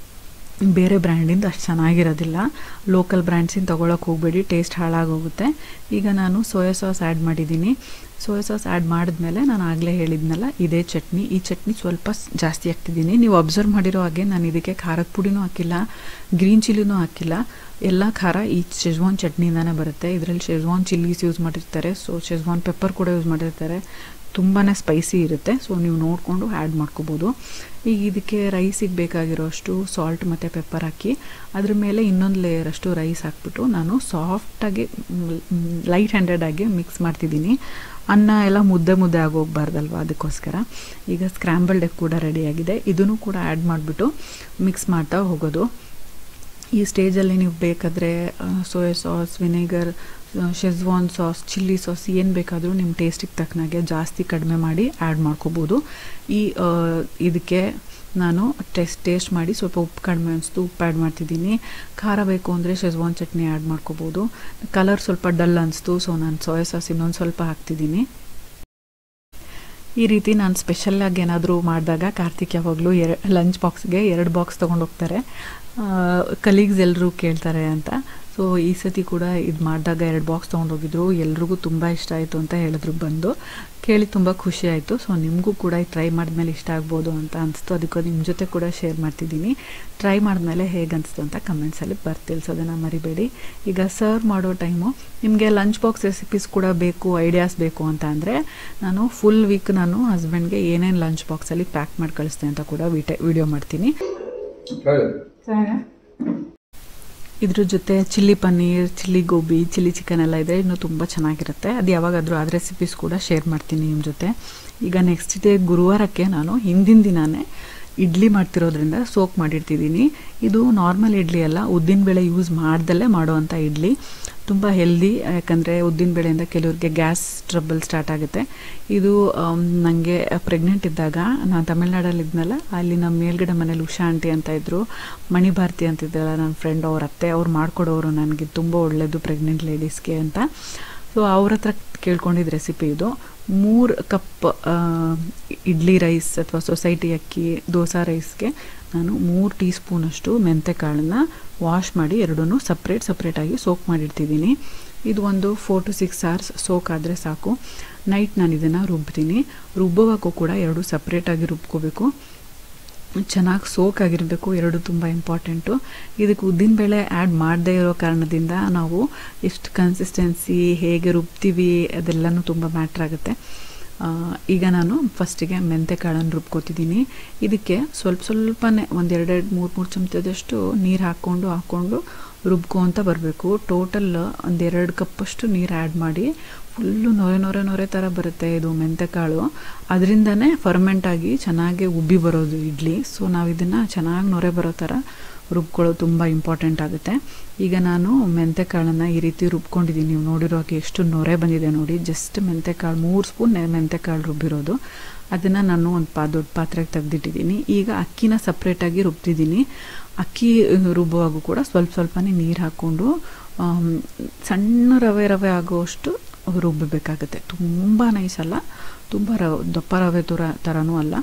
ಬೇರೆ ಬ್ರ್ಯಾಂಡಿಂದ ಅಷ್ಟು ಚೆನ್ನಾಗಿರೋದಿಲ್ಲ ಲೋಕಲ್ ಬ್ರ್ಯಾಂಡ್ಸಿಂದ ತೊಗೊಳಕ್ಕೆ ಹೋಗಬೇಡಿ ಟೇಸ್ಟ್ ಹಾಳಾಗೋಗುತ್ತೆ ಈಗ ನಾನು ಸೋಯಾ ಸಾಸ್ ಆ್ಯಡ್ ಮಾಡಿದ್ದೀನಿ ಸೋಯಾ ಸಾಸ್ ಆ್ಯಡ್ ಮಾಡಿದ್ಮೇಲೆ ನಾನು ಆಗಲೇ ಹೇಳಿದ್ನಲ್ಲ ಇದೇ ಚಟ್ನಿ ಈ ಚಟ್ನಿ ಸ್ವಲ್ಪ ಸ್- ಜಾಸ್ತಿ ಹಾಕ್ತಿದ್ದೀನಿ ನೀವು ಅಬ್ಸರ್ವ್ ಮಾಡಿರೋ ಹಾಗೆ ನಾನು ಇದಕ್ಕೆ ಖಾರದ ಪುಡಿನೂ ಹಾಕಿಲ್ಲ ಗ್ರೀನ್ ಚಿಲ್ಲಿನೂ ಹಾಕಿಲ್ಲ ಎಲ್ಲ ಖಾರ ಈ ಶೆಜ್ವಾನ್ ಚಟ್ನಿಯಿಂದನೇ ಬರುತ್ತೆ ಇದರಲ್ಲಿ ಶೆಜ್ವಾನ್ ಚಿಲ್ಲೀಸ್ ಯೂಸ್ ಮಾಡಿರ್ತಾರೆ ಸೊ ಶೆಜ್ವಾನ್ ಪೆಪ್ಪರ್ ಕೂಡ ಯೂಸ್ ಮಾಡಿರ್ತಾರೆ ತುಂಬಾ ಸ್ಪೈಸಿ ಇರುತ್ತೆ ಸೊ ನೀವು ನೋಡಿಕೊಂಡು ಆ್ಯಡ್ ಮಾಡ್ಕೋಬೋದು ಈಗ ಇದಕ್ಕೆ ರೈಸಿಗೆ ಬೇಕಾಗಿರೋಷ್ಟು ಸಾಲ್ಟ್ ಮತ್ತು ಪೆಪ್ಪರ್ ಹಾಕಿ ಅದ್ರ ಮೇಲೆ ಇನ್ನೊಂದು ಲೇಯರ್ ಅಷ್ಟು ರೈಸ್ ಹಾಕ್ಬಿಟ್ಟು ನಾನು ಸಾಫ್ಟಾಗಿ ಲೈಟ್ ಹ್ಯಾಂಡೆಡಾಗಿ ಮಿಕ್ಸ್ ಮಾಡ್ತಿದ್ದೀನಿ ಅನ್ನ ಎಲ್ಲ ಮುದ್ದೆ ಮುದ್ದೆ ಆಗೋಗ್ಬಾರ್ದಲ್ವ ಅದಕ್ಕೋಸ್ಕರ ಈಗ ಸ್ಕ್ರ್ಯಾಂಬಲ್ಡ್ ಎಗ್ ಕೂಡ ರೆಡಿಯಾಗಿದೆ ಇದನ್ನು ಕೂಡ ಆ್ಯಡ್ ಮಾಡಿಬಿಟ್ಟು ಮಿಕ್ಸ್ ಮಾಡ್ತಾ ಹೋಗೋದು ಈ ಸ್ಟೇಜಲ್ಲಿ ನೀವು ಬೇಕಾದರೆ soya sauce vinegar Schezwan sauce chilli sauce ಏನು ಬೇಕಾದರೂ ನಿಮ್ಮ ಟೇಸ್ಟಿಗೆ ತಕ್ಕನಾಗೆ ಜಾಸ್ತಿ ಕಡಿಮೆ ಮಾಡಿ ಆ್ಯಡ್ ಮಾಡ್ಕೋಬೋದು ಈ ಆ, ಇದಕ್ಕೆ ನಾನು ಟೆಸ್ಟ್ ಟೇಸ್ಟ್ ಮಾಡಿ ಸ್ವಲ್ಪ ಉಪ್ಪು ಕಡಿಮೆ ಅನಿಸ್ತು ಉಪ್ಪು ಆ್ಯಡ್ ಮಾಡ್ತಿದ್ದೀನಿ ಖಾರ ಬೇಕು ಅಂದರೆ ಶೆಜ್ವಾನ್ ಚಟ್ನಿ ಆ್ಯಡ್ ಮಾಡ್ಕೋಬೋದು ಕಲರ್ ಸ್ವಲ್ಪ ಡಲ್ ಅನಿಸ್ತು ಸೊ ನಾನು ಸೋಯಾ ಸಾಸ್ ಇನ್ನೊಂದು ಸ್ವಲ್ಪ ಹಾಕ್ತಿದ್ದೀನಿ ಈ ರೀತಿ ನಾನು ಸ್ಪೆಷಲ್ಲಾಗಿ ಏನಾದರೂ ಮಾಡಿದಾಗ ಕಾರ್ತಿಕ್ ಯಾವಾಗಲೂ ಎರ ಲಂಚ್ ಬಾಕ್ಸ್ಗೆ ಎರಡು ಬಾಕ್ಸ್ ತೊಗೊಂಡು ಹೋಗ್ತಾರೆ ಕಲೀಗ್ಸ್ ಎಲ್ಲರೂ ಕೇಳ್ತಾರೆ ಅಂತ ಸೊ ಈ ಸತಿ ಕೂಡ ಇದು ಮಾಡಿದಾಗ ಎರಡು ಬಾಕ್ಸ್ ತೊಗೊಂಡೋಗಿದ್ರು ಎಲ್ರಿಗೂ ತುಂಬ ಇಷ್ಟ ಆಯಿತು ಅಂತ ಹೇಳಿದ್ರು ಬಂದು ಕೇಳಿ ತುಂಬ ಖುಷಿ ಆಯಿತು ಸೊ ನಿಮಗೂ ಕೂಡ ಟ್ರೈ ಮಾಡಿದ್ಮೇಲೆ ಇಷ್ಟ ಆಗ್ಬೋದು ಅಂತ ಅನಿಸ್ತು ಅದಕ್ಕೆ ನಿಮ್ಮ ಜೊತೆ ಕೂಡ ಶೇರ್ ಮಾಡ್ತಿದ್ದೀನಿ ಟ್ರೈ ಮಾಡಿದ್ಮೇಲೆ ಹೇಗೆ ಅನಿಸ್ತು ಅಂತ ಕಮೆಂಟ್ಸಲ್ಲಿ ಬರ್ತಿಲ್ಸೋದನ್ನು ಮರಿಬೇಡಿ ಈಗ ಸರ್ವ್ ಮಾಡೋ ಟೈಮು ನಿಮಗೆ ಲಂಚ್ ಬಾಕ್ಸ್ ರೆಸಿಪೀಸ್ ಕೂಡ ಬೇಕು ಐಡಿಯಾಸ್ ಬೇಕು ಅಂತ ಅಂದರೆ ನಾನು ಫುಲ್ ವೀಕ್ ನಾನು ಹಸ್ಬೆಂಡ್ಗೆ ಏನೇನು ಲಂಚ್ ಬಾಕ್ಸಲ್ಲಿ ಪ್ಯಾಕ್ ಮಾಡಿ ಕಳಿಸ್ತೆ ಅಂತ ಕೂಡ ವಿಟೆ ವಿಡಿಯೋ ಮಾಡ್ತೀನಿ ಚೆನ್ನಾಗಿದೆ ಇದ್ರ ಜೊತೆ chilli paneer chilli gobi chilli chicken ಎಲ್ಲ ಇದೆ ಇನ್ನೂ ತುಂಬ ಚೆನ್ನಾಗಿರುತ್ತೆ ಅದು ಯಾವಾಗಾದರೂ ಅದ್ರ ರೆಸಿಪೀಸ್ ಕೂಡ ಶೇರ್ ಮಾಡ್ತೀನಿ ನಿಮ್ಮ ಜೊತೆ ಈಗ ನೆಕ್ಸ್ಟ್ ಡೇ ಗುರುವಾರಕ್ಕೆ ನಾನು ಹಿಂದಿನ ದಿನಾನೇ ಇಡ್ಲಿ ಮಾಡ್ತಿರೋದ್ರಿಂದ ಸೋಕ್ ಮಾಡಿರ್ತಿದ್ದೀನಿ ಇದು ನಾರ್ಮಲ್ ಇಡ್ಲಿ ಅಲ್ಲ ಉದ್ದಿನಬೇಳೆ ಯೂಸ್ ಮಾಡ್ದಲ್ಲೇ ಮಾಡೋವಂಥ ಇಡ್ಲಿ ತುಂಬ ಹೆಲ್ದಿ ಯಾಕಂದರೆ ಉದ್ದಿನಬೇಳೆಯಿಂದ ಕೆಲವ್ರಿಗೆ ಗ್ಯಾಸ್ ಟ್ರಬಲ್ ಸ್ಟಾರ್ಟ್ ಆಗುತ್ತೆ ಇದು ನನಗೆ ಪ್ರೆಗ್ನೆಂಟ್ ಇದ್ದಾಗ ನಾನು ತಮಿಳ್ನಾಡಲ್ಲಿ ಇದ್ನಲ್ಲ ಅಲ್ಲಿ ನಮ್ಮ ಮೇಲ್ಗಡೆ ಮನೇಲಿ ಉಷಾ ಆಂಟಿ ಅಂತ ಇದ್ದರು ಮಣಿಭಾರತಿ ಅಂತಿದ್ದಲ್ಲ ನನ್ನ ಫ್ರೆಂಡ್ ಅವ್ರ ಅತ್ತೆ ಅವ್ರು ಮಾಡ್ಕೊಡೋರು ನನಗೆ ತುಂಬ ಒಳ್ಳೆಯದು ಪ್ರೆಗ್ನೆಂಟ್ ಲೇಡೀಸ್ಗೆ ಅಂತ ಸೊ ಅವ್ರ ಹತ್ರ ಕೇಳ್ಕೊಂಡಿದ್ದ ರೆಸಿಪಿ ಇದು ಮೂರು ಕಪ್ ಇಡ್ಲಿ ರೈಸ್ ಅಥವಾ ಸೊಸೈಟಿ ಅಕ್ಕಿ ದೋಸಾ ರೈಸ್ಗೆ ನಾನು ಮೂರು ಟೀ ಸ್ಪೂನಷ್ಟು ಮೆಂತೆಕಾಳನ್ನು ವಾಶ್ ಮಾಡಿ ಎರಡನ್ನೂ ಸಪ್ರೇಟ್ ಸಪ್ರೇಟಾಗಿ ಸೋಕ್ ಮಾಡಿಡ್ತಿದ್ದೀನಿ ಇದು ಒಂದು four to six hours soak ಆದರೆ ಸಾಕು ನೈಟ್ ನಾನು ಇದನ್ನು ರುಬ್ತೀನಿ ರುಬ್ಬುವಾಗೂ ಕೂಡ ಎರಡು ಸಪ್ರೇಟಾಗಿ ರುಬ್ಕೋಬೇಕು ಚೆನ್ನಾಗಿ ಸೋಕ್ ಆಗಿರಬೇಕು ಎರಡು ತುಂಬ ಇಂಪಾರ್ಟೆಂಟು ಇದಕ್ಕೆ ಉದ್ದಿನಬೇಳೆ ಆ್ಯಡ್ ಮಾಡದೇ ಇರೋ ಕಾರಣದಿಂದ ನಾವು ಎಷ್ಟು ಕನ್ಸಿಸ್ಟೆನ್ಸಿ ಹೇಗೆ ರುಬ್ತೀವಿ ಅದೆಲ್ಲನೂ ತುಂಬ ಮ್ಯಾಟ್ರ್ ಆಗುತ್ತೆ ಆ, ಈಗ ನಾನು ಫಸ್ಟಿಗೆ ಮೆಂತೆ ಕಾಳನ್ನು ರುಬ್ಕೋತಿದ್ದೀನಿ ಇದಕ್ಕೆ ಸ್ವಲ್ಪ ಸ್ವಲ್ಪನೇ ಒಂದು ಎರಡೆರಡು ಮೂರು ಮೂರು ಚಮಚದಷ್ಟು ನೀರು ಹಾಕ್ಕೊಂಡು ಹಾಕ್ಕೊಂಡು ರುಬ್ಕೊತ ಬರಬೇಕು ಟೋಟಲ್ ಒಂದೆರಡು ಕಪ್ಪಷ್ಟು ನೀರು ಆ್ಯಡ್ ಮಾಡಿ ಫುಲ್ಲು ನೊರೆ ನೊರೆ ನೊರೆ ಥರ ಬರುತ್ತೆ ಇದು ಮೆಂತೆಕಾಳು ಅದರಿಂದನೇ ಫರ್ಮೆಂಟ್ ಆಗಿ ಚೆನ್ನಾಗಿ ಉಬ್ಬಿ ಬರೋದು ಇಡ್ಲಿ ಸೊ ನಾವು ಇದನ್ನು ಚೆನ್ನಾಗಿ ನೊರೆ ಬರೋ ಥರ ರುಬ್ಕೊಳ್ಳೋದು ತುಂಬ ಇಂಪಾರ್ಟೆಂಟ್ ಆಗುತ್ತೆ ಈಗ ನಾನು ಮೆಂತೆಕಾಳನ್ನು ಈ ರೀತಿ ರುಬ್ಕೊಂಡಿದ್ದೀನಿ ನೀವು ನೋಡಿರೋ ಹಾಗೆ ಎಷ್ಟು ನೊರೆ ಬಂದಿದೆ ನೋಡಿ ಜಸ್ಟ್ ಮೆಂತೆಕಾಳು ಮೂರು ಸ್ಪೂನ್ ಮೆಂತೆಕಾಳು ರುಬ್ಬಿರೋದು ಅದನ್ನು ನಾನು ಒಂದು ಪಾ ದೊಡ್ಡ ಪಾತ್ರೆಗೆ ತೆಗೆದಿಟ್ಟಿದ್ದೀನಿ ಈಗ ಅಕ್ಕಿನ ಸಪ್ರೇಟಾಗಿ ರುಬ್ತಿದ್ದೀನಿ ಅಕ್ಕಿ ರುಬ್ಬುವಾಗೂ ಕೂಡ ಸ್ವಲ್ಪ ಸ್ವಲ್ಪನೇ ನೀರು ಹಾಕ್ಕೊಂಡು ಆಮ್, ಸಣ್ಣ ರವೆ ರವೆ ಆಗೋಷ್ಟು ರುಬ್ಬಬೇಕಾಗುತ್ತೆ ತುಂಬ ನೈಸ್ ಅಲ್ಲ ತುಂಬ ರವೆ ದಪ್ಪ ರವೆ ಥರ ಥರನೂ ಅಲ್ಲ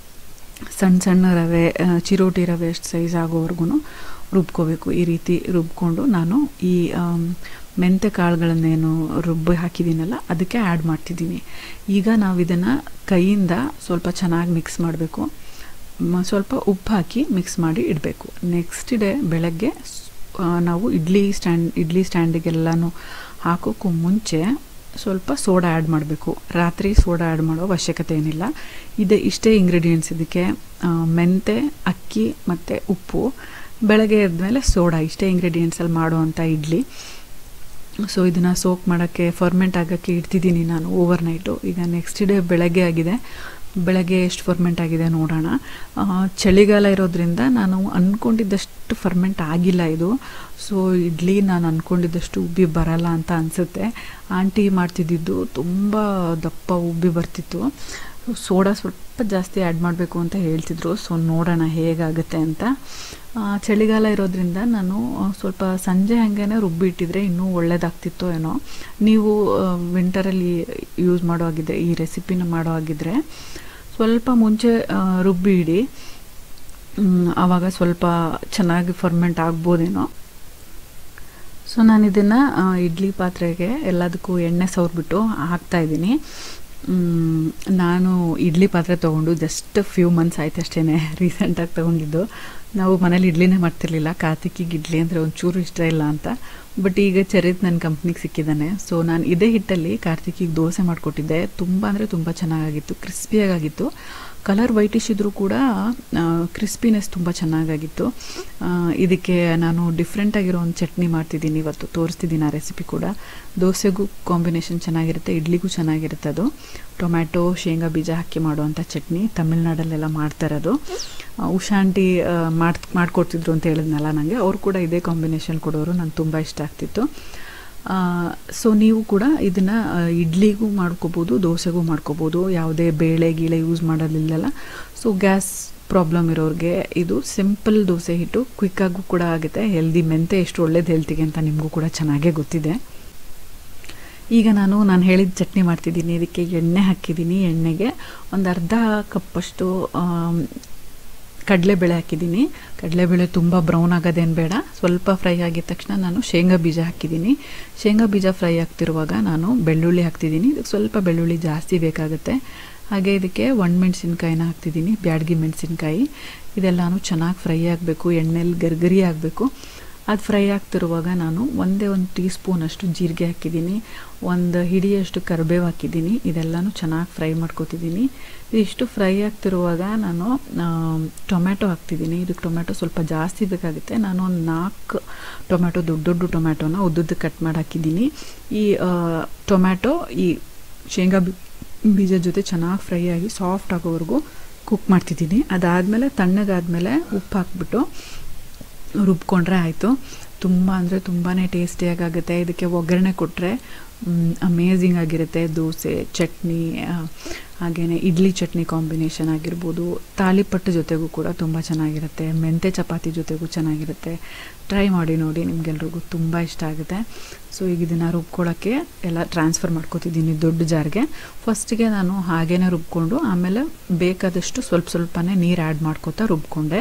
ಸಣ್ಣ ಸಣ್ಣ ರವೆ ಆ, ಚಿರೋಟಿ ರವೆ ಎಷ್ಟು ಸೈಜ್ ಆಗೋವರೆಗೂ ರುಬ್ಕೋಬೇಕು ಈ ರೀತಿ ರುಬ್ಕೊಂಡು ನಾನು ಈ ಆಮ್, ಮೆಂತೆ ಕಾಳುಗಳನ್ನೇನು ರುಬ್ಬಿ ಹಾಕಿದ್ದೀನಲ್ಲ ಅದಕ್ಕೆ ಆ್ಯಡ್ ಮಾಡ್ತಿದ್ದೀನಿ ಈಗ ನಾವು ಇದನ್ನು ಕೈಯಿಂದ ಸ್ವಲ್ಪ ಚೆನ್ನಾಗಿ ಮಿಕ್ಸ್ ಮಾಡಬೇಕು ಸ್ವಲ್ಪ ಉಪ್ಪು ಹಾಕಿ ಮಿಕ್ಸ್ ಮಾಡಿ ಇಡಬೇಕು ನೆಕ್ಸ್ಟ್ ಡೇ ಬೆಳಗ್ಗೆ ಸ್- ಆ, ನಾವು ಇಡ್ಲಿ ಸ್ಟ್ಯಾಂಡ್ ಇಡ್ಲಿ ಸ್ಟ್ಯಾಂಡಿಗೆಲ್ಲನೂ ಹಾಕೋಕ್ಕೂ ಮುಂಚೆ ಸ್ವಲ್ಪ ಸೋಡಾ ಆ್ಯಡ್ ಮಾಡಬೇಕು ರಾತ್ರಿ ಸೋಡಾ ಆ್ಯಡ್ ಮಾಡೋ ಅವಶ್ಯಕತೆ ಏನಿಲ್ಲ ಇದೆ ಇಷ್ಟೇ ಇಂಗ್ರೀಡಿಯೆಂಟ್ಸ್ ಇದಕ್ಕೆ ಆ, ಮೆಂತೆ ಅಕ್ಕಿ ಮತ್ತು ಉಪ್ಪು ಬೆಳಗ್ಗೆ ಎದ್ಮೇಲೆ ಸೋಡಾ ಇಷ್ಟೇ ಇಂಗ್ರೀಡಿಯೆಂಟ್ಸಲ್ಲಿ ಮಾಡುವಂಥ ಇಡ್ಲಿ ಸೊ ಇದನ್ನು ಸೋಕ್ ಮಾಡೋಕ್ಕೆ ಫರ್ಮೆಂಟ್ ಆಗೋಕ್ಕೆ ಇಡ್ತಿದ್ದೀನಿ ನಾನು ಓವರ್ ನೈಟು ಈಗ ನೆಕ್ಸ್ಟ್ ಡೇ ಬೆಳಗ್ಗೆ ಆಗಿದೆ ಬೆಳಗ್ಗೆ ಎಷ್ಟು ಫರ್ಮೆಂಟ್ ಆಗಿದೆ ನೋಡೋಣ ಆ, ಚಳಿಗಾಲ ಇರೋದ್ರಿಂದ ನಾನು ಅಂದ್ಕೊಂಡಿದ್ದಷ್ಟು ಫರ್ಮೆಂಟ್ ಆಗಿಲ್ಲ ಇದು ಸೊ ಇಡ್ಲಿ ನಾನು ಅಂದ್ಕೊಂಡಿದ್ದಷ್ಟು ಉಬ್ಬಿ ಬರಲ್ಲ ಅಂತ ಅನಿಸುತ್ತೆ ಆಂಟಿ ಮಾಡ್ತಿದ್ದಿದ್ದು ತುಂಬ ದಪ್ಪ ಉಬ್ಬಿ ಬರ್ತಿತ್ತು ಸೋಡಾ ಸ್ವಲ್ಪ ಜಾಸ್ತಿ ಆ್ಯಡ್ ಮಾಡಬೇಕು ಅಂತ ಹೇಳ್ತಿದ್ರು ಸೊ ನೋಡೋಣ ಹೇಗಾಗುತ್ತೆ ಅಂತ ಆ, ಚಳಿಗಾಲ ಇರೋದ್ರಿಂದ ನಾನು ಆ, ಸ್ವಲ್ಪ ಸಂಜೆ ಹಾಗೇನೆ ರುಬ್ಬಿಟ್ಟಿದ್ರೆ ಇನ್ನೂ ಒಳ್ಳೇದಾಗ್ತಿತ್ತೋ ಏನೋ ನೀವು ವಿಂಟರಲ್ಲಿ ಯೂಸ್ ಮಾಡೋ ಹಾಗಿದ್ರೆ ಈ ರೆಸಿಪಿನ ಮಾಡೋ ಹಾಗಿದ್ರೆ ಸ್ವಲ್ಪ ಮುಂಚೆ ಆ, ರುಬ್ಬಿ ಇಡಿ ಮ್, ಆವಾಗ ಸ್ವಲ್ಪ ಚೆನ್ನಾಗಿ ಫರ್ಮೆಂಟ್ ಆಗ್ಬೋದೇನೋ ಸೊ ನಾನು ಇದನ್ನು ಇಡ್ಲಿ ಪಾತ್ರೆಗೆ ಎಲ್ಲದಕ್ಕೂ ಎಣ್ಣೆ ಸವರ್ಬಿಟ್ಟು ಹಾಕ್ತಾಯಿದ್ದೀನಿ ನಾನು ಇಡ್ಲಿ ಪಾತ್ರೆ ತೊಗೊಂಡು ಜಸ್ಟ್ ಫ್ಯೂ ಮಂತ್ಸ್ ಆಯ್ತು ಅಷ್ಟೇ ರೀಸೆಂಟಾಗಿ ತೊಗೊಂಡಿದ್ದು ನಾವು ಮನೇಲಿ ಇಡ್ಲಿನೇ ಮಾಡ್ತಿರ್ಲಿಲ್ಲ ಕಾರ್ತಿಕಿಗೆ ಇಡ್ಲಿ ಅಂದರೆ ಒಂಚೂರು ಇಷ್ಟ ಇಲ್ಲ ಅಂತ ಬಟ್ ಈಗ ಚರಿತ್ ನನ್ನ ಕಂಪ್ನಿಗೆ ಸಿಕ್ಕಿದ್ದಾನೆ ಸೊ ನಾನು ಇದೇ ಹಿಟ್ಟಲ್ಲಿ ಕಾರ್ತಿಕಿಗೆ ದೋಸೆ ಮಾಡಿಕೊಟ್ಟಿದ್ದೆ ತುಂಬ ಅಂದರೆ ತುಂಬ ಚೆನ್ನಾಗಾಗಿತ್ತು ಕ್ರಿಸ್ಪಿಯಾಗಿತ್ತು ಕಲರ್ ವೈಟಿಶ್ ಇದ್ದರೂ ಕೂಡ ಕ್ರಿಸ್ಪಿನೆಸ್ ತುಂಬ ಚೆನ್ನಾಗಾಗಿತ್ತು ಆ, ಇದಕ್ಕೆ ನಾನು ಡಿಫ್ರೆಂಟಾಗಿರೋ ಒಂದು ಚಟ್ನಿ ಮಾಡ್ತಿದ್ದೀನಿ ಇವತ್ತು ತೋರಿಸ್ತಿದ್ದೀನಿ ಆ ರೆಸಿಪಿ ಕೂಡ ದೋಸೆಗೂ ಕಾಂಬಿನೇಷನ್ ಚೆನ್ನಾಗಿರುತ್ತೆ ಇಡ್ಲಿಗೂ ಚೆನ್ನಾಗಿರುತ್ತೆ ಅದು ಟೊಮ್ಯಾಟೊ ಶೇಂಗಾ ಬೀಜ ಹಾಕಿ ಮಾಡುವಂಥ ಚಟ್ನಿ ತಮಿಳ್ನಾಡಲ್ಲೆಲ್ಲ ಮಾಡ್ತಾ ಇರೋದು ಆ, ಉಷಾ ಆಂಟಿ ಮಾಡಿ ಮಾಡಿಕೊಡ್ತಿದ್ರು ಅಂತ ಹೇಳಿದ್ನಲ್ಲ ನನಗೆ ಅವ್ರು ಕೂಡ ಇದೇ ಕಾಂಬಿನೇಷನ್ ಕೊಡೋರು ನಂಗೆ ತುಂಬ ಇಷ್ಟ ಆಗ್ತಿತ್ತು ಸೊ ನೀವು ಕೂಡ ಇದನ್ನು ಇಡ್ಲಿಗೂ ಮಾಡ್ಕೋಬೋದು ದೋಸೆಗೂ ಮಾಡ್ಕೋಬೋದು ಯಾವುದೇ ಬೇಳೆ ಗೀಳೆ ಯೂಸ್ ಮಾಡೋದಿಲ್ಲಲ್ಲ ಸೊ ಗ್ಯಾಸ್ ಪ್ರಾಬ್ಲಮ್ ಇರೋರಿಗೆ ಇದು ಸಿಂಪಲ್ ದೋಸೆ ಹಿಟ್ಟು ಕ್ವಿಕ್ಕಾಗೂ ಕೂಡ ಆಗುತ್ತೆ ಹೆಲ್ದಿ ಮೆಂತೆ ಎಷ್ಟು ಒಳ್ಳೇದು ಹೆಲ್ತಿಗೆ ಅಂತ ನಿಮಗೂ ಕೂಡ ಚೆನ್ನಾಗೇ ಗೊತ್ತಿದೆ ಈಗ ನಾನು ನಾನು ಹೇಳಿದ ಚಟ್ನಿ ಮಾಡ್ತಿದ್ದೀನಿ ಇದಕ್ಕೆ ಎಣ್ಣೆ ಹಾಕಿದ್ದೀನಿ ಎಣ್ಣೆಗೆ ಒಂದು ಅರ್ಧ ಕಪ್ಪಷ್ಟು ಆಮ್, ಕಡಲೆಬೇಳೆ ಹಾಕಿದ್ದೀನಿ ಕಡಲೆಬೇಳೆ ತುಂಬ ಬ್ರೌನ್ ಆಗೋದೇನು ಬೇಡ ಸ್ವಲ್ಪ ಫ್ರೈ ಆಗಿದ ತಕ್ಷಣ ನಾನು ಶೇಂಗಾ ಬೀಜ ಹಾಕಿದ್ದೀನಿ ಶೇಂಗಾ ಬೀಜ ಫ್ರೈ ಆಗ್ತಿರುವಾಗ ನಾನು ಬೆಳ್ಳುಳ್ಳಿ ಹಾಕ್ತಿದ್ದೀನಿ ಇದಕ್ಕೆ ಸ್ವಲ್ಪ ಬೆಳ್ಳುಳ್ಳಿ ಜಾಸ್ತಿ ಬೇಕಾಗುತ್ತೆ ಹಾಗೆ ಇದಕ್ಕೆ ಒಣಮೆಣ್ಸಿನ್ಕಾಯಿನ ಹಾಕ್ತಿದ್ದೀನಿ ಬ್ಯಾಡಗಿ ಮೆಣಸಿನ್ಕಾಯಿ ಇದೆಲ್ಲನೂ ಚೆನ್ನಾಗಿ ಫ್ರೈ ಆಗಬೇಕು ಎಣ್ಣೆಲಿ ಗರ್ಗರಿ ಆಗಬೇಕು ಅದು ಫ್ರೈ ಆಗ್ತಿರುವಾಗ ನಾನು ಒಂದೇ ಒಂದು ಟೀ ಸ್ಪೂನಷ್ಟು ಜೀರಿಗೆ ಹಾಕಿದ್ದೀನಿ ಒಂದು ಹಿಡಿಯಷ್ಟು ಕರಿಬೇವು ಹಾಕಿದ್ದೀನಿ ಇದೆಲ್ಲನೂ ಚೆನ್ನಾಗಿ ಫ್ರೈ ಮಾಡ್ಕೊತಿದ್ದೀನಿ ಇದಿಷ್ಟು ಫ್ರೈ ಆಗ್ತಿರುವಾಗ ನಾನು ಆ, ಟೊಮ್ಯಾಟೊ ಹಾಕ್ತಿದ್ದೀನಿ ಇದಕ್ಕೆ ಟೊಮ್ಯಾಟೊ ಸ್ವಲ್ಪ ಜಾಸ್ತಿ ಬೇಕಾಗುತ್ತೆ ನಾನು ಒಂದು ನಾಲ್ಕು ಟೊಮ್ಯಾಟೊ ದೊಡ್ಡ ದೊಡ್ಡ ಟೊಮ್ಯಾಟೊನ ಉದ್ದುದ್ದು ಕಟ್ ಮಾಡಿ ಹಾಕಿದ್ದೀನಿ ಈ ಆ, ಟೊಮ್ಯಾಟೊ ಈ ಶೇಂಗಾ ಬಿ ಬೀಜದ ಜೊತೆ ಚೆನ್ನಾಗಿ ಫ್ರೈ ಆಗಿ ಸಾಫ್ಟ್ ಆಗೋವರೆಗೂ ಕುಕ್ ಮಾಡ್ತಿದ್ದೀನಿ ಅದಾದಮೇಲೆ ತಣ್ಣಗಾದ್ಮೇಲೆ ಉಪ್ಪು ಹಾಕ್ಬಿಟ್ಟು ರುಬ್ಕೊಂಡ್ರೆ ಆಯಿತು ತುಂಬ ಅಂದರೆ ತುಂಬಾ ಟೇಸ್ಟಿಯಾಗುತ್ತೆ ಇದಕ್ಕೆ ಒಗ್ಗರಣೆ ಕೊಟ್ಟರೆ ಅಮೇಝಿಂಗ್ ಆಗಿರುತ್ತೆ ದೋಸೆ ಚಟ್ನಿ ಹಾಗೆಯೇ ಇಡ್ಲಿ ಚಟ್ನಿ ಕಾಂಬಿನೇಷನ್ ಆಗಿರ್ಬೋದು ತಾಲಿಪಟ್ಟು ಜೊತೆಗೂ ಕೂಡ ತುಂಬ ಚೆನ್ನಾಗಿರುತ್ತೆ ಮೆಂತೆ ಚಪಾತಿ ಜೊತೆಗೂ ಚೆನ್ನಾಗಿರುತ್ತೆ ಟ್ರೈ ಮಾಡಿ ನೋಡಿ ನಿಮಗೆಲ್ರಿಗೂ ತುಂಬ ಇಷ್ಟ ಆಗುತ್ತೆ ಸೊ ಈಗ ಇದನ್ನು ರುಬ್ಕೊಳ್ಳೋಕ್ಕೆ ಎಲ್ಲ ಟ್ರಾನ್ಸ್ಫರ್ ಮಾಡ್ಕೊತಿದ್ದೀನಿ ದೊಡ್ಡ ಜಾರ್ಗೆ ಫಸ್ಟಿಗೆ ನಾನು ಹಾಗೇ ರುಬ್ಕೊಂಡು ಆಮೇಲೆ ಬೇಕಾದಷ್ಟು ಸ್ವಲ್ಪ ಸ್ವಲ್ಪನೇ ನೀರು ಆ್ಯಡ್ ಮಾಡ್ಕೊತಾ ರುಬ್ಕೊಂಡೆ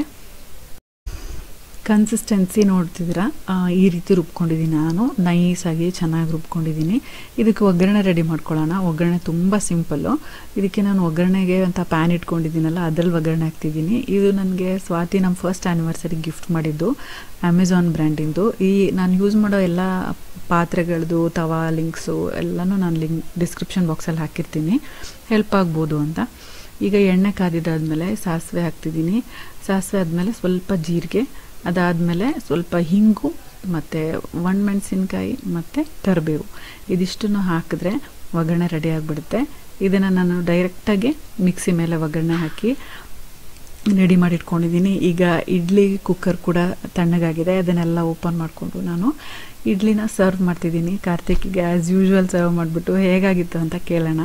ಕನ್ಸಿಸ್ಟೆನ್ಸಿ ನೋಡ್ತಿದ್ದೀರಾ ಆ, ಈ ರೀತಿ ರುಬ್ಕೊಂಡಿದ್ದೀನಿ ನಾನು ನೈಸಾಗಿ ಚೆನ್ನಾಗಿ ರುಬ್ಕೊಂಡಿದ್ದೀನಿ ಇದಕ್ಕೆ ಒಗ್ಗರಣೆ ರೆಡಿ ಮಾಡ್ಕೊಳ್ಳೋಣ ಒಗ್ಗರಣೆ ತುಂಬ ಸಿಂಪಲ್ಲು ಇದಕ್ಕೆ ನಾನು ಒಗ್ಗರಣೆಗೆ ಅಂತ ಪ್ಯಾನ್ ಇಟ್ಕೊಂಡಿದ್ದೀನಲ್ಲ ಅದ್ರಲ್ಲಿ ಒಗ್ಗರಣೆ ಹಾಕ್ತಿದ್ದೀನಿ ಇದು ನನಗೆ ಸ್ವಾತಿ ನಮ್ಮ ಫಸ್ಟ್ ಆ್ಯನಿವರ್ಸರಿ ಗಿಫ್ಟ್ ಮಾಡಿದ್ದು ಅಮೆಝಾನ್ ಬ್ರ್ಯಾಂಡಿಂದು ಈ ನಾನು ಯೂಸ್ ಮಾಡೋ ಎಲ್ಲ ಪಾತ್ರೆಗಳದ್ದು ತವಾ ಲಿಂಕ್ಸು ಎಲ್ಲನೂ ನಾನು ಲಿಂಕ್ ಡಿಸ್ಕ್ರಿಪ್ಷನ್ ಬಾಕ್ಸಲ್ಲಿ ಹಾಕಿರ್ತೀನಿ ಹೆಲ್ಪ್ ಆಗ್ಬೋದು ಅಂತ ಈಗ ಎಣ್ಣೆ ಕಾದಿದ್ದಾದಮೇಲೆ ಸಾಸಿವೆ ಹಾಕ್ತಿದ್ದೀನಿ ಸಾಸಿವೆ ಆದಮೇಲೆ ಸ್ವಲ್ಪ ಜೀರಿಗೆ ಅದಾದಮೇಲೆ ಸ್ವಲ್ಪ ಹಿಂಗು ಮತ್ತು ಒಣಮೆಣಸಿನ್ಕಾಯಿ ಮತ್ತು ಕರಿಬೇವು ಇದಿಷ್ಟನ್ನು ಹಾಕಿದ್ರೆ ಒಗ್ಗರಣೆ ರೆಡಿ ಆಗಿಬಿಡುತ್ತೆ ಇದನ್ನು ನಾನು ಡೈರೆಕ್ಟಾಗಿ ಮಿಕ್ಸಿ ಮೇಲೆ ಒಗ್ಗರಣೆ ಹಾಕಿ ರೆಡಿ ಮಾಡಿ ಇಟ್ಕೊಂಡಿದ್ದೀನಿ ಈಗ ಇಡ್ಲಿ ಕುಕ್ಕರ್ ಕೂಡ ತಣ್ಣಗಾಗಿದೆ ಅದನ್ನೆಲ್ಲ ಓಪನ್ ಮಾಡಿಕೊಂಡು ನಾನು ಇಡ್ಲಿನ ಸರ್ವ್ ಮಾಡ್ತಿದ್ದೀನಿ ಕಾರ್ತಿಕ್ಗೆ ಆ್ಯಸ್ ಯೂಶ್ವಲ್ ಸರ್ವ್ ಮಾಡಿಬಿಟ್ಟು ಹೇಗಾಗಿತ್ತು ಅಂತ ಕೇಳೋಣ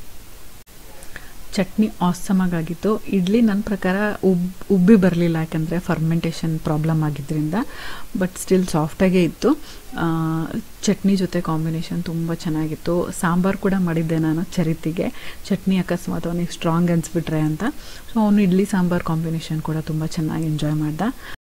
ಚಟ್ನಿ ಆಸಮಾಗಿತ್ತು ಇಡ್ಲಿ ನನ್ನ ಪ್ರಕಾರ ಉಬ್ ಉಬ್ಬಿ ಬರಲಿಲ್ಲ ಯಾಕಂದರೆ ಫರ್ಮೆಂಟೇಷನ್ ಪ್ರಾಬ್ಲಮ್ ಆಗಿದ್ದರಿಂದ ಬಟ್ ಸ್ಟಿಲ್ ಸಾಫ್ಟಾಗೇ ಇತ್ತು ಆ, ಚಟ್ನಿ ಜೊತೆ ಕಾಂಬಿನೇಷನ್ ತುಂಬ ಚೆನ್ನಾಗಿತ್ತು ಸಾಂಬಾರು ಕೂಡ ಮಾಡಿದ್ದೆ ನಾನು ಚರಿತಿಗೆ ಚಟ್ನಿ ಅಕಸ್ಮಾತ್ ಅವನಿಗೆ ಸ್ಟ್ರಾಂಗ್ ಅನಿಸ್ಬಿಟ್ರೆ ಅಂತ ಸೊ ಅವನು ಇಡ್ಲಿ ಸಾಂಬಾರು ಕಾಂಬಿನೇಷನ್ ಕೂಡ ತುಂಬ ಚೆನ್ನಾಗಿ ಎಂಜಾಯ್ ಮಾಡ್ದ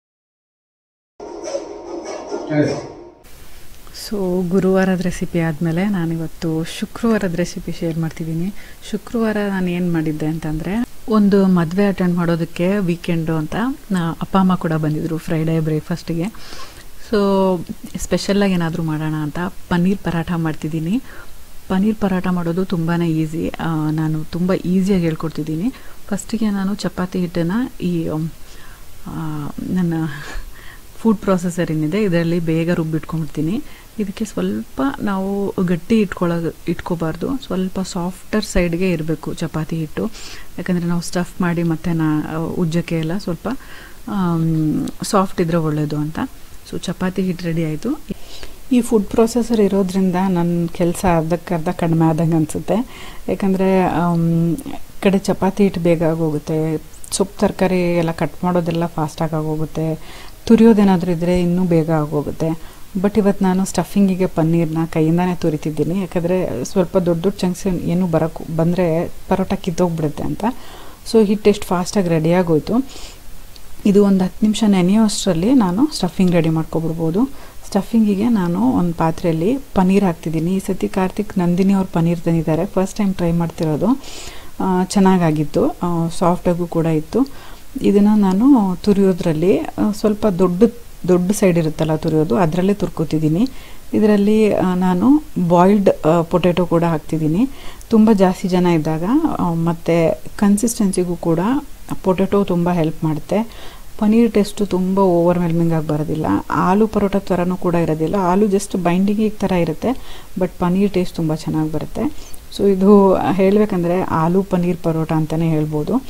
ಸೊ ಗುರುವಾರದ ರೆಸಿಪಿ ಆದಮೇಲೆ ನಾನಿವತ್ತು ಶುಕ್ರವಾರದ ರೆಸಿಪಿ ಶೇರ್ ಮಾಡ್ತಿದ್ದೀನಿ ಶುಕ್ರವಾರ ನಾನು ಏನು ಮಾಡಿದ್ದೆ ಅಂತಂದರೆ ಒಂದು ಮದುವೆ ಅಟೆಂಡ್ ಮಾಡೋದಕ್ಕೆ ವೀಕೆಂಡು ಅಂತ ನಾ- ಅಪ್ಪ ಅಮ್ಮ ಕೂಡ ಬಂದಿದ್ದರು ಫ್ರೈಡೇ ಬ್ರೇಕ್ಫಾಸ್ಟಿಗೆ ಸೊ ಸ್ಪೆಷಲಾಗಿ ಏನಾದರೂ ಮಾಡೋಣ ಅಂತ ಪನ್ನೀರ್ ಪರಾಠ ಮಾಡ್ತಿದ್ದೀನಿ ಪನ್ನೀರ್ ಪರಾಠ ಮಾಡೋದು ತುಂಬಾ ಈಸಿ ನಾನು ತುಂಬ ಈಸಿಯಾಗಿ ಹೇಳ್ಕೊಡ್ತಿದ್ದೀನಿ ಫಸ್ಟಿಗೆ ನಾನು ಚಪಾತಿ ಹಿಟ್ಟನ್ನು ಈ ಆ, ನನ್ನ ಫುಡ್ ಪ್ರೊಸೆಸರ್ ಏನಿದೆ ಇದರಲ್ಲಿ ಬೇಗ ರುಬ್ಬಿಟ್ಕೊಂಡ್ಬಿಡ್ತೀನಿ ಇದಕ್ಕೆ ಸ್ವಲ್ಪ ನಾವು ಗಟ್ಟಿ ಇಟ್ಕೊಳ್ಳೋ ಇಟ್ಕೋಬಾರ್ದು ಸ್ವಲ್ಪ ಸಾಫ್ಟರ್ ಸೈಡ್ಗೆ ಇರಬೇಕು ಚಪಾತಿ ಹಿಟ್ಟು ಯಾಕಂದರೆ ನಾವು ಸ್ಟಫ್ ಮಾಡಿ ಮತ್ತೆ ನಾ ಉಜ್ಜಕ್ಕೆ ಎಲ್ಲ ಸ್ವಲ್ಪ ಸಾಫ್ಟ್ ಇದ್ರೆ ಒಳ್ಳೆಯದು ಅಂತ ಸೊ ಚಪಾತಿ ಹಿಟ್ಟು ರೆಡಿ ಆಯಿತು ಈ ಫುಡ್ ಪ್ರೊಸೆಸರ್ ಇರೋದ್ರಿಂದ ನನ್ನ ಕೆಲಸ ಅರ್ಧಕ್ಕರ್ಧ ಕಡಿಮೆ ಆದಂಗೆ ಅನಿಸುತ್ತೆ ಯಾಕಂದರೆ ಕಡೆ ಚಪಾತಿ ಹಿಟ್ಟು ಬೇಗ ಆಗೋಗುತ್ತೆ ಸೊಪ್ಪು ತರಕಾರಿ ಎಲ್ಲ ಕಟ್ ಮಾಡೋದೆಲ್ಲ ಫಾಸ್ಟಾಗಿ ಆಗೋಗುತ್ತೆ ತುರಿಯೋದೇನಾದರೂ ಇದ್ದರೆ ಇನ್ನೂ ಬೇಗ ಆಗೋಗುತ್ತೆ ಬಟ್ ಇವತ್ತು ನಾನು ಸ್ಟಫಿಂಗಿಗೆ ಪನ್ನೀರ್ನ ಕೈಯಿಂದಾನೇ ತುರಿತಿದ್ದೀನಿ ಯಾಕಂದರೆ ಸ್ವಲ್ಪ ದೊಡ್ಡ ದೊಡ್ಡ ಚಂಕ್ಸ್ ಏನು ಬರೋಕ್ಕೆ ಬಂದರೆ ಪರೋಟ ಕಿತ್ತೋಗ್ಬಿಡುತ್ತೆ ಅಂತ ಸೊ ಹಿಟ್ಟು ಎಷ್ಟು ಫಾಸ್ಟಾಗಿ ರೆಡಿಯಾಗೋಯ್ತು ಇದು ಒಂದು ಹತ್ತು ನಿಮಿಷ ನೆನೆಯೋ ಅಷ್ಟರಲ್ಲಿ ನಾನು ಸ್ಟಫಿಂಗ್ ರೆಡಿ ಮಾಡ್ಕೊಬಿಡ್ಬೋದು ಸ್ಟಫಿಂಗಿಗೆ ನಾನು ಒಂದು ಪಾತ್ರೆಯಲ್ಲಿ ಪನ್ನೀರ್ ಹಾಕ್ತಿದ್ದೀನಿ ಈ ಸತಿ ಕಾರ್ತಿಕ್ ನಂದಿನಿ ಅವ್ರು ಪನ್ನೀರ್ ತಂದಿದ್ದಾರೆ ಫಸ್ಟ್ ಟೈಮ್ ಟ್ರೈ ಮಾಡ್ತಿರೋದು ಆ, ಚೆನ್ನಾಗಾಗಿತ್ತು ಸಾಫ್ಟಾಗೂ ಕೂಡ ಇತ್ತು ಇದನ್ನು ನಾನು ತುರಿಯೋದ್ರಲ್ಲಿ ಆ, ಸ್ವಲ್ಪ ದೊಡ್ಡ ದೊಡ್ಡ ಸೈಡ್ ಇರುತ್ತಲ್ಲ ತುರಿಯೋದು ಅದರಲ್ಲೇ ತುರ್ಕೋತಿದ್ದೀನಿ ಇದರಲ್ಲಿ ಆ, ನಾನು ಬಾಯ್ಲ್ಡ್ ಪೊಟೆಟೊ ಕೂಡ ಹಾಕ್ತಿದ್ದೀನಿ ತುಂಬ ಜಾಸ್ತಿ ಜನ ಇದ್ದಾಗ ಆ, ಮತ್ತು ಕನ್ಸಿಸ್ಟೆನ್ಸಿಗೂ ಕೂಡ ಪೊಟೆಟೊ ತುಂಬ ಹೆಲ್ಪ್ ಮಾಡುತ್ತೆ ಪನ್ನೀರ್ ಟೇಸ್ಟು ತುಂಬ ಓವರ್ವೆಲ್ಮಿಂಗ್ ಆಗಿ ಬರೋದಿಲ್ಲ ಆಲೂ ಪರೋಟ ಥರನೂ ಕೂಡ ಇರೋದಿಲ್ಲ ಆಲೂ ಜಸ್ಟ್ ಬೈಂಡಿಂಗಿಗೆ ಥರ ಇರುತ್ತೆ ಬಟ್ ಪನ್ನೀರ್ ಟೇಸ್ಟ್ ತುಂಬ ಚೆನ್ನಾಗಿ ಬರುತ್ತೆ ಸೊ ಇದು ಹೇಳಬೇಕಂದ್ರೆ ಆಲೂ ಪನ್ನೀರ್ ಪರೋಟ ಅಂತಲೇ ಹೇಳ್ಬೋದು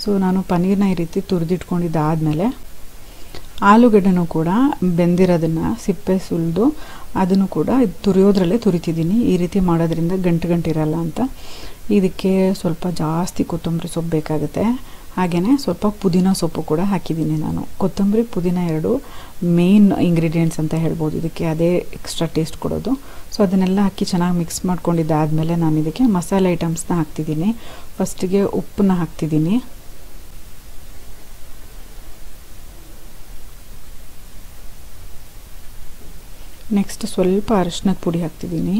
ಸೊ ನಾನು ಪನ್ನೀರ್ನ ಈ ರೀತಿ ತುರಿದಿಟ್ಕೊಂಡಿದ್ದಾದಮೇಲೆ ಆಲೂಗಡ್ಡೆನೂ ಕೂಡ ಬೆಂದಿರೋದನ್ನು ಸಿಪ್ಪೆ ಸುಲಿದು ಅದನ್ನು ಕೂಡ ಇದು ತುರಿಯೋದ್ರಲ್ಲೇ ತುರಿತಿದ್ದೀನಿ ಈ ರೀತಿ ಮಾಡೋದ್ರಿಂದ ಗಂಟು ಗಂಟಿರಲ್ಲ ಅಂತ ಇದಕ್ಕೆ ಸ್ವಲ್ಪ ಜಾಸ್ತಿ ಕೊತ್ತಂಬರಿ ಸೊಪ್ಪು ಬೇಕಾಗುತ್ತೆ ಹಾಗೆಯೇ ಸ್ವಲ್ಪ ಪುದೀನ ಸೊಪ್ಪು ಕೂಡ ಹಾಕಿದ್ದೀನಿ ನಾನು ಕೊತ್ತಂಬರಿ ಪುದೀನ ಎರಡು ಮೇನ್ ಇಂಗ್ರೀಡಿಯೆಂಟ್ಸ್ ಅಂತ ಹೇಳ್ಬೋದು ಇದಕ್ಕೆ ಅದೇ ಎಕ್ಸ್ಟ್ರಾ ಟೇಸ್ಟ್ ಕೊಡೋದು ಸೊ ಅದನ್ನೆಲ್ಲ ಹಾಕಿ ಚೆನ್ನಾಗಿ ಮಿಕ್ಸ್ ಮಾಡ್ಕೊಂಡಿದ್ದಾದಮೇಲೆ ನಾನು ಇದಕ್ಕೆ ಮಸಾಲೆ ಐಟಮ್ಸ್ನ ಹಾಕ್ತಿದ್ದೀನಿ ಫಸ್ಟಿಗೆ ಉಪ್ಪನ್ನ ಹಾಕ್ತಿದ್ದೀನಿ ನೆಕ್ಸ್ಟ್ ಸ್ವಲ್ಪ ಅರಿಶಿನದ ಪುಡಿ ಹಾಕ್ತಿದ್ದೀನಿ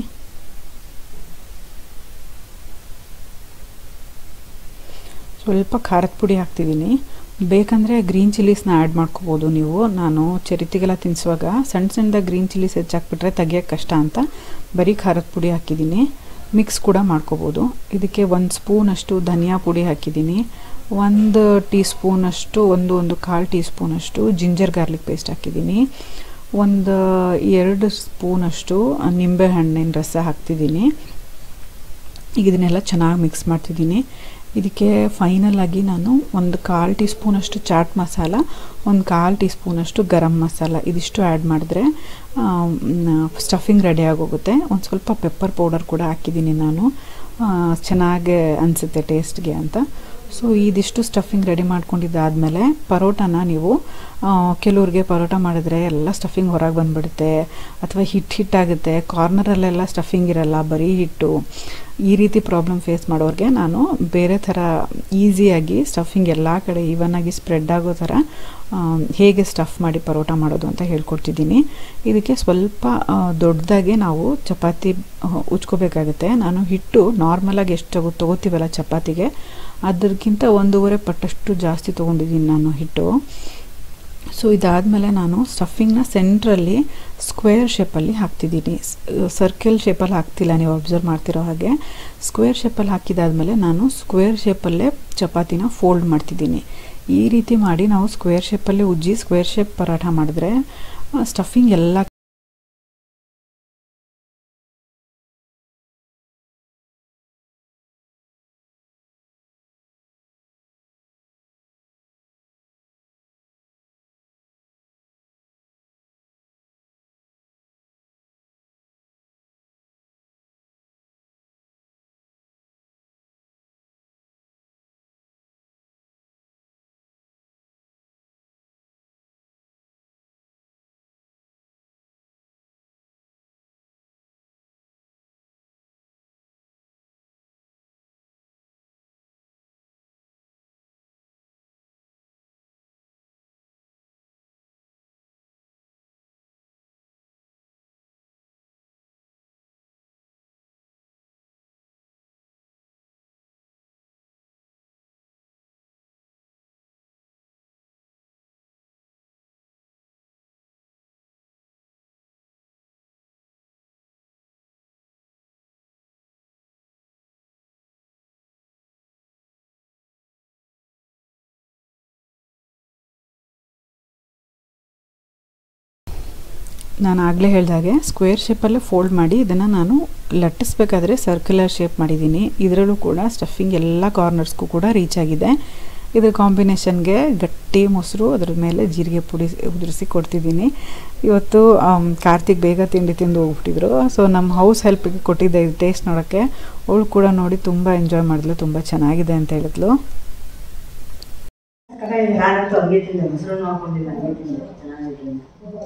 ಸ್ವಲ್ಪ ಖಾರದ ಪುಡಿ ಹಾಕ್ತಿದ್ದೀನಿ ಬೇಕಂದರೆ ಗ್ರೀನ್ ಚಿಲ್ಲೀಸ್ನ ಆ್ಯಡ್ ಮಾಡ್ಕೋಬೋದು ನೀವು ನಾನು ಚರಿತಿಗೆಲ್ಲ ತಿನ್ನಿಸುವಾಗ ಸಣ್ಣ ಸಣ್ಣದಾಗಿ ಗ್ರೀನ್ ಚಿಲ್ಲೀಸ್ ಹೆಚ್ಚಾಕ್ಬಿಟ್ರೆ ತೆಗಿಯೋಕ್ಕೆ ಕಷ್ಟ ಅಂತ ಬರೀ ಖಾರದ ಪುಡಿ ಹಾಕಿದ್ದೀನಿ ಮಿಕ್ಸ್ ಕೂಡ ಮಾಡ್ಕೋಬೋದು ಇದಕ್ಕೆ ಒಂದು ಸ್ಪೂನಷ್ಟು ಧನಿಯಾ ಪುಡಿ ಹಾಕಿದ್ದೀನಿ ಒಂದು ಟೀ ಸ್ಪೂನಷ್ಟು ಒಂದು ಒಂದು ಕಾಲು ಟೀ ಸ್ಪೂನಷ್ಟು ಜಿಂಜರ್ ಗಾರ್ಲಿಕ್ ಪೇಸ್ಟ್ ಹಾಕಿದ್ದೀನಿ ಒಂದು ಎರಡು ಸ್ಪೂನಷ್ಟು ನಿಂಬೆಹಣ್ಣಿನ ರಸ ಹಾಕ್ತಿದ್ದೀನಿ ಈಗ ಇದನ್ನೆಲ್ಲ ಚೆನ್ನಾಗಿ ಮಿಕ್ಸ್ ಮಾಡ್ತಿದ್ದೀನಿ ಇದಕ್ಕೆ ಫೈನಲ್ ಆಗಿ ನಾನು ಒಂದು ಕಾಲು ಟೀ ಸ್ಪೂನಷ್ಟು ಚಾಟ್ ಮಸಾಲ ಒಂದು ಕಾಲು ಟೀ ಸ್ಪೂನಷ್ಟು ಗರಂ ಮಸಾಲ ಇದಿಷ್ಟು ಆ್ಯಡ್ ಮಾಡಿದ್ರೆ ಸ್ಟಫಿಂಗ್ ರೆಡಿ ಆಗೋಗುತ್ತೆ ಒಂದು ಸ್ವಲ್ಪ ಪೆಪ್ಪರ್ ಪೌಡರ್ ಕೂಡ ಹಾಕಿದ್ದೀನಿ ನಾನು ಚೆನ್ನಾಗೆ ಅನಿಸುತ್ತೆ ಟೇಸ್ಟ್ಗೆ ಅಂತ ಸೊ ಇದಿಷ್ಟು ಸ್ಟಫಿಂಗ್ ರೆಡಿ ಮಾಡ್ಕೊಂಡಿದ್ದಾದಮೇಲೆ ಪರೋಟಾನ ನೀವು ಕೆಲವ್ರಿಗೆ ಪರೋಟ ಮಾಡಿದ್ರೆ ಎಲ್ಲ ಸ್ಟಫಿಂಗ್ ಹೊರಗೆ ಬಂದುಬಿಡುತ್ತೆ ಅಥವಾ ಹಿಟ್ಟು ಹಿಟ್ಟಾಗುತ್ತೆ ಕಾರ್ನರಲ್ಲೆಲ್ಲ ಸ್ಟಫಿಂಗ್ ಇರಲ್ಲ ಬರೀ ಹಿಟ್ಟು ಈ ರೀತಿ ಪ್ರಾಬ್ಲಮ್ ಫೇಸ್ ಮಾಡೋರಿಗೆ ನಾನು ಬೇರೆ ಥರ ಈಸಿಯಾಗಿ ಸ್ಟಫಿಂಗ್ ಎಲ್ಲ ಕಡೆ ಈವನ್ನಾಗಿ ಸ್ಪ್ರೆಡ್ ಆಗೋ ಥರ ಹೇಗೆ ಸ್ಟಫ್ ಮಾಡಿ ಪರೋಟ ಮಾಡೋದು ಅಂತ ಹೇಳ್ಕೊಡ್ತಿದ್ದೀನಿ ಇದಕ್ಕೆ ಸ್ವಲ್ಪ ದೊಡ್ಡದಾಗಿ ನಾವು ಚಪಾತಿ ಉಚ್ಕೋಬೇಕಾಗುತ್ತೆ ನಾನು ಹಿಟ್ಟು ನಾರ್ಮಲಾಗಿ ಎಷ್ಟು ತಗೋ ತೊಗೋತೀವಲ್ಲ ಚಪಾತಿಗೆ ಅದಕ್ಕಿಂತ ಒಂದೂವರೆ ಪಟ್ಟಷ್ಟು ಜಾಸ್ತಿ ತೊಗೊಂಡಿದ್ದೀನಿ ನಾನು ಹಿಟ್ಟು ಸೊ ಇದಾದಮೇಲೆ ನಾನು ಸ್ಟಫಿಂಗ್ನ ಸೆಂಟ್ರಲ್ಲಿ ಸ್ಕ್ವೇರ್ ಶೇಪಲ್ಲಿ ಹಾಕ್ತಿದ್ದೀನಿ ಸರ್ಕಲ್ ಶೇಪಲ್ಲಿ ಹಾಕ್ತಿಲ್ಲ ನೀವು ಅಬ್ಸರ್ವ್ ಮಾಡ್ತಿರೋ ಹಾಗೆ ಸ್ಕ್ವೇರ್ ಶೇಪಲ್ಲಿ ಹಾಕಿದಾದ್ಮೇಲೆ ನಾನು ಸ್ಕ್ವೇರ್ ಶೇಪಲ್ಲೇ ಚಪಾತಿನ ಫೋಲ್ಡ್ ಮಾಡ್ತಿದ್ದೀನಿ ಈ ರೀತಿ ಮಾಡಿ ನಾವು ಸ್ಕ್ವೇರ್ ಶೇಪಲ್ಲೇ ಉಜ್ಜಿ ಸ್ಕ್ವೇರ್ ಶೇಪ್ ಪರಾಠ ಮಾಡಿದ್ರೆ ಸ್ಟಫಿಂಗ್ ಎಲ್ಲ ನಾನು ಆಗಲೇ ಹೇಳಿದಾಗೆ ಸ್ಕ್ವೇರ್ ಶೇಪಲ್ಲೇ ಫೋಲ್ಡ್ ಮಾಡಿ ಇದನ್ನು ನಾನು ಲಟ್ಟಿಸ್ಬೇಕಾದ್ರೆ ಸರ್ಕ್ಯುಲರ್ ಶೇಪ್ ಮಾಡಿದ್ದೀನಿ ಇದರಲ್ಲೂ ಕೂಡ ಸ್ಟಫಿಂಗ್ ಎಲ್ಲ ಕಾರ್ನರ್ಸ್ಗೂ ಕೂಡ ರೀಚ್ ಆಗಿದೆ ಇದ್ರ ಕಾಂಬಿನೇಷನ್ಗೆ ಗಟ್ಟಿ ಮೊಸರು ಅದ್ರ ಮೇಲೆ ಜೀರಿಗೆ ಪುಡಿ ಉದುರಿಸಿ ಕೊಡ್ತಿದ್ದೀನಿ ಇವತ್ತು ಕಾರ್ತಿಕ್ ಬೇಗ ತಿಂಡಿ ತಿಂದು ಹೋಗ್ಬಿಟ್ಟಿದ್ರು ಸೊ ನಮ್ಮ ಹೌಸ್ ಹೆಲ್ಪಿಗೆ ಕೊಟ್ಟಿದ್ದೆ ಇದು ಟೇಸ್ಟ್ ನೋಡೋಕ್ಕೆ ಅವಳು ಕೂಡ ನೋಡಿ ತುಂಬ ಎಂಜಾಯ್ ಮಾಡಿದ್ಲು ತುಂಬ ಚೆನ್ನಾಗಿದೆ ಅಂತ ಹೇಳಿದ್ಲು ನಾನಂತೂ ಹಂಗೆ ತಿಂದೆ ಮೊಸರು ಹಾಕೊಂಡಿಲ್ಲ ಹಂಗೆ ತಿಂದೆ ಚೆನ್ನಾಗಿದೆ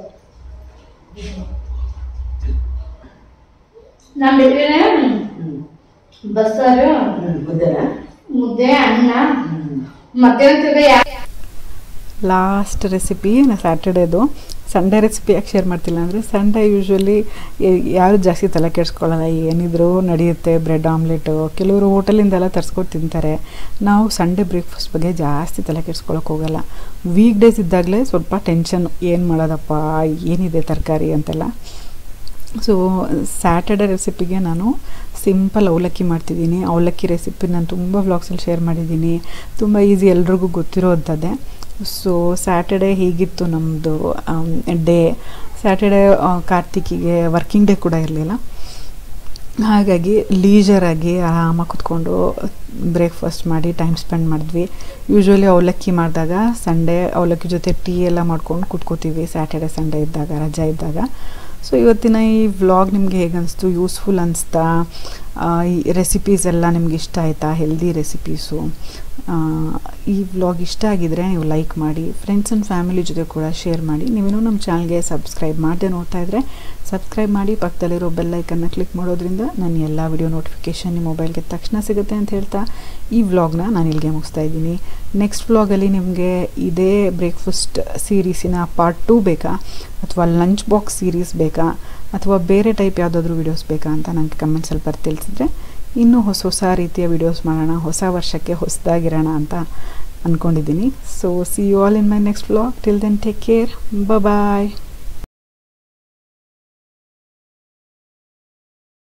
ನಾ ಬಿಟ್ರೆ ಹ್ಮ್ ಬಸ್ಸಾರು ಹ್ಮ್ ಮುದ್ದೆನಾ ಮುದ್ದೆ ಅನ್ನ ಹ್ಮ್ ಮಧ್ಯಾಹ್ನದ ಯಾ ಲಾಸ್ಟ್ ರೆಸಿಪಿ ಸ್ಯಾಟರ್ಡೇದು ಸಂಡೇ ರೆಸಿಪಿ ಯಾಕೆ ಶೇರ್ ಮಾಡ್ತಿಲ್ಲ ಅಂದರೆ ಸಂಡೇ ಯೂಶ್ವಲಿ ಯಾರು ಜಾಸ್ತಿ ತಲೆ ಕೆಡಿಸ್ಕೊಳ್ಳಲ್ಲ ಏನಿದ್ರು ನಡೆಯುತ್ತೆ ಬ್ರೆಡ್ ಆಮ್ಲೆಟು ಕೆಲವರು ಹೋಟೆಲಿಂದೆಲ್ಲ ತರಿಸ್ಕೊಂಡು ತಿಂತಾರೆ ನಾವು ಸಂಡೇ ಬ್ರೇಕ್ಫಾಸ್ಟ್ ಬಗ್ಗೆ ಜಾಸ್ತಿ ತಲೆ ಕೆಡಿಸ್ಕೊಳಕ್ಕೆ ಹೋಗಲ್ಲ ವೀಕ್ ಡೇಸ್ ಇದ್ದಾಗಲೇ ಸ್ವಲ್ಪ ಟೆನ್ಷನ್ ಏನು ಮಾಡೋದಪ್ಪ ಏನಿದೆ ತರಕಾರಿ ಅಂತೆಲ್ಲ ಸೊ ಸ್ಯಾಟರ್ಡೆ ರೆಸಿಪಿಗೆ ನಾನು ಸಿಂಪಲ್ ಅವಲಕ್ಕಿ ಮಾಡ್ತಿದ್ದೀನಿ ಅವಲಕ್ಕಿ ರೆಸಿಪಿ ನಾನು ತುಂಬ ವ್ಲಾಗ್ಸಲ್ಲಿ ಶೇರ್ ಮಾಡಿದ್ದೀನಿ ತುಂಬ ಈಸಿ ಎಲ್ರಿಗೂ ಗೊತ್ತಿರೋವಂಥದ್ದೇ ಸೊ ಸ್ಯಾಟರ್ಡೆ ಹೀಗಿತ್ತು ನಮ್ಮದು ಡೇ ಸ್ಯಾಟರ್ಡೆ ಕಾರ್ತಿಕಿಗೆ ವರ್ಕಿಂಗ್ ಡೇ ಕೂಡ ಇರಲಿಲ್ಲ ಹಾಗಾಗಿ ಲೀಜರಾಗಿ ಆರಾಮಾಗಿ ಕುತ್ಕೊಂಡು ಬ್ರೇಕ್ಫಾಸ್ಟ್ ಮಾಡಿ ಟೈಮ್ ಸ್ಪೆಂಡ್ ಮಾಡಿದ್ವಿ ಯೂಶ್ವಲಿ ಅವಲಕ್ಕಿ ಮಾಡಿದಾಗ ಸಂಡೇ ಅವಲಕ್ಕಿ ಜೊತೆ ಟೀ ಎಲ್ಲ ಮಾಡ್ಕೊಂಡು ಕುತ್ಕೋತೀವಿ ಸ್ಯಾಟರ್ಡೆ ಸಂಡೇ ಇದ್ದಾಗ ರಜಾ ಇದ್ದಾಗ ಸೊ ಇವತ್ತಿನ ಈ ವ್ಲಾಗ್ ನಿಮಗೆ ಹೇಗೆ ಅನಿಸ್ತು ಯೂಸ್ಫುಲ್ ಅನಿಸ್ತಾ ಈ ರೆಸಿಪೀಸ್ ಎಲ್ಲ ನಿಮ್ಗೆ ಇಷ್ಟ ಆಯಿತಾ ಹೆಲ್ದಿ ರೆಸಿಪೀಸು ಈ ವ್ಲಾಗ್ ಇಷ್ಟ ಆಗಿದರೆ ನೀವು ಲೈಕ್ ಮಾಡಿ ಫ್ರೆಂಡ್ಸ್ ಆ್ಯಂಡ್ ಫ್ಯಾಮಿಲಿ ಜೊತೆ ಕೂಡ ಶೇರ್ ಮಾಡಿ ನೀವೇನೋ ನಮ್ಮ ಚಾನಲ್ಗೆ ಸಬ್ಸ್ಕ್ರೈಬ್ ಮಾಡದೆ ನೋಡ್ತಾ ಇದ್ದರೆ ಸಬ್ಸ್ಕ್ರೈಬ್ ಮಾಡಿ ಪಕ್ಕದಲ್ಲಿರೋ ಬೆಲ್ಲೈಕನ್ನ ಕ್ಲಿಕ್ ಮಾಡೋದ್ರಿಂದ ನನ್ನ ಎಲ್ಲ ವಿಡಿಯೋ ನೋಟಿಫಿಕೇಷನ್ ನಿಮ್ಮ ಮೊಬೈಲ್ಗೆ ತಕ್ಷಣ ಸಿಗುತ್ತೆ ಅಂತ ಹೇಳ್ತಾ ಈ ವ್ಲಾಗ್ನ ನಾನು ಇಲ್ಲಿಗೆ ಮುಗಿಸ್ತಾ ಇದ್ದೀನಿ ನೆಕ್ಸ್ಟ್ ವ್ಲಾಗಲ್ಲಿ ನಿಮಗೆ ಇದೇ ಬ್ರೇಕ್ಫಾಸ್ಟ್ ಸೀರೀಸಿನ ಪಾರ್ಟ್ ಟೂ ಬೇಕಾ ಅಥವಾ ಲಂಚ್ ಬಾಕ್ಸ್ ಸೀರೀಸ್ ಬೇಕಾ ಅಥವಾ ಬೇರೆ ಟೈಪ್ ಯಾವುದಾದ್ರೂ ವೀಡಿಯೋಸ್ ಬೇಕಾ ಅಂತ ನನಗೆ ಕಮೆಂಟ್ಸಲ್ಲಿ ಬರ್ತಿ ತಿಳಿಸಿದ್ರೆ ಇನ್ನೂ ಹೊಸ ಹೊಸ ರೀತಿಯ ವೀಡಿಯೋಸ್ ಮಾಡೋಣ ಹೊಸ ವರ್ಷಕ್ಕೆ ಹೊಸದಾಗಿರೋಣ ಅಂತ ಅಂದ್ಕೊಂಡಿದ್ದೀನಿ so see you all in my next vlog till then take care bye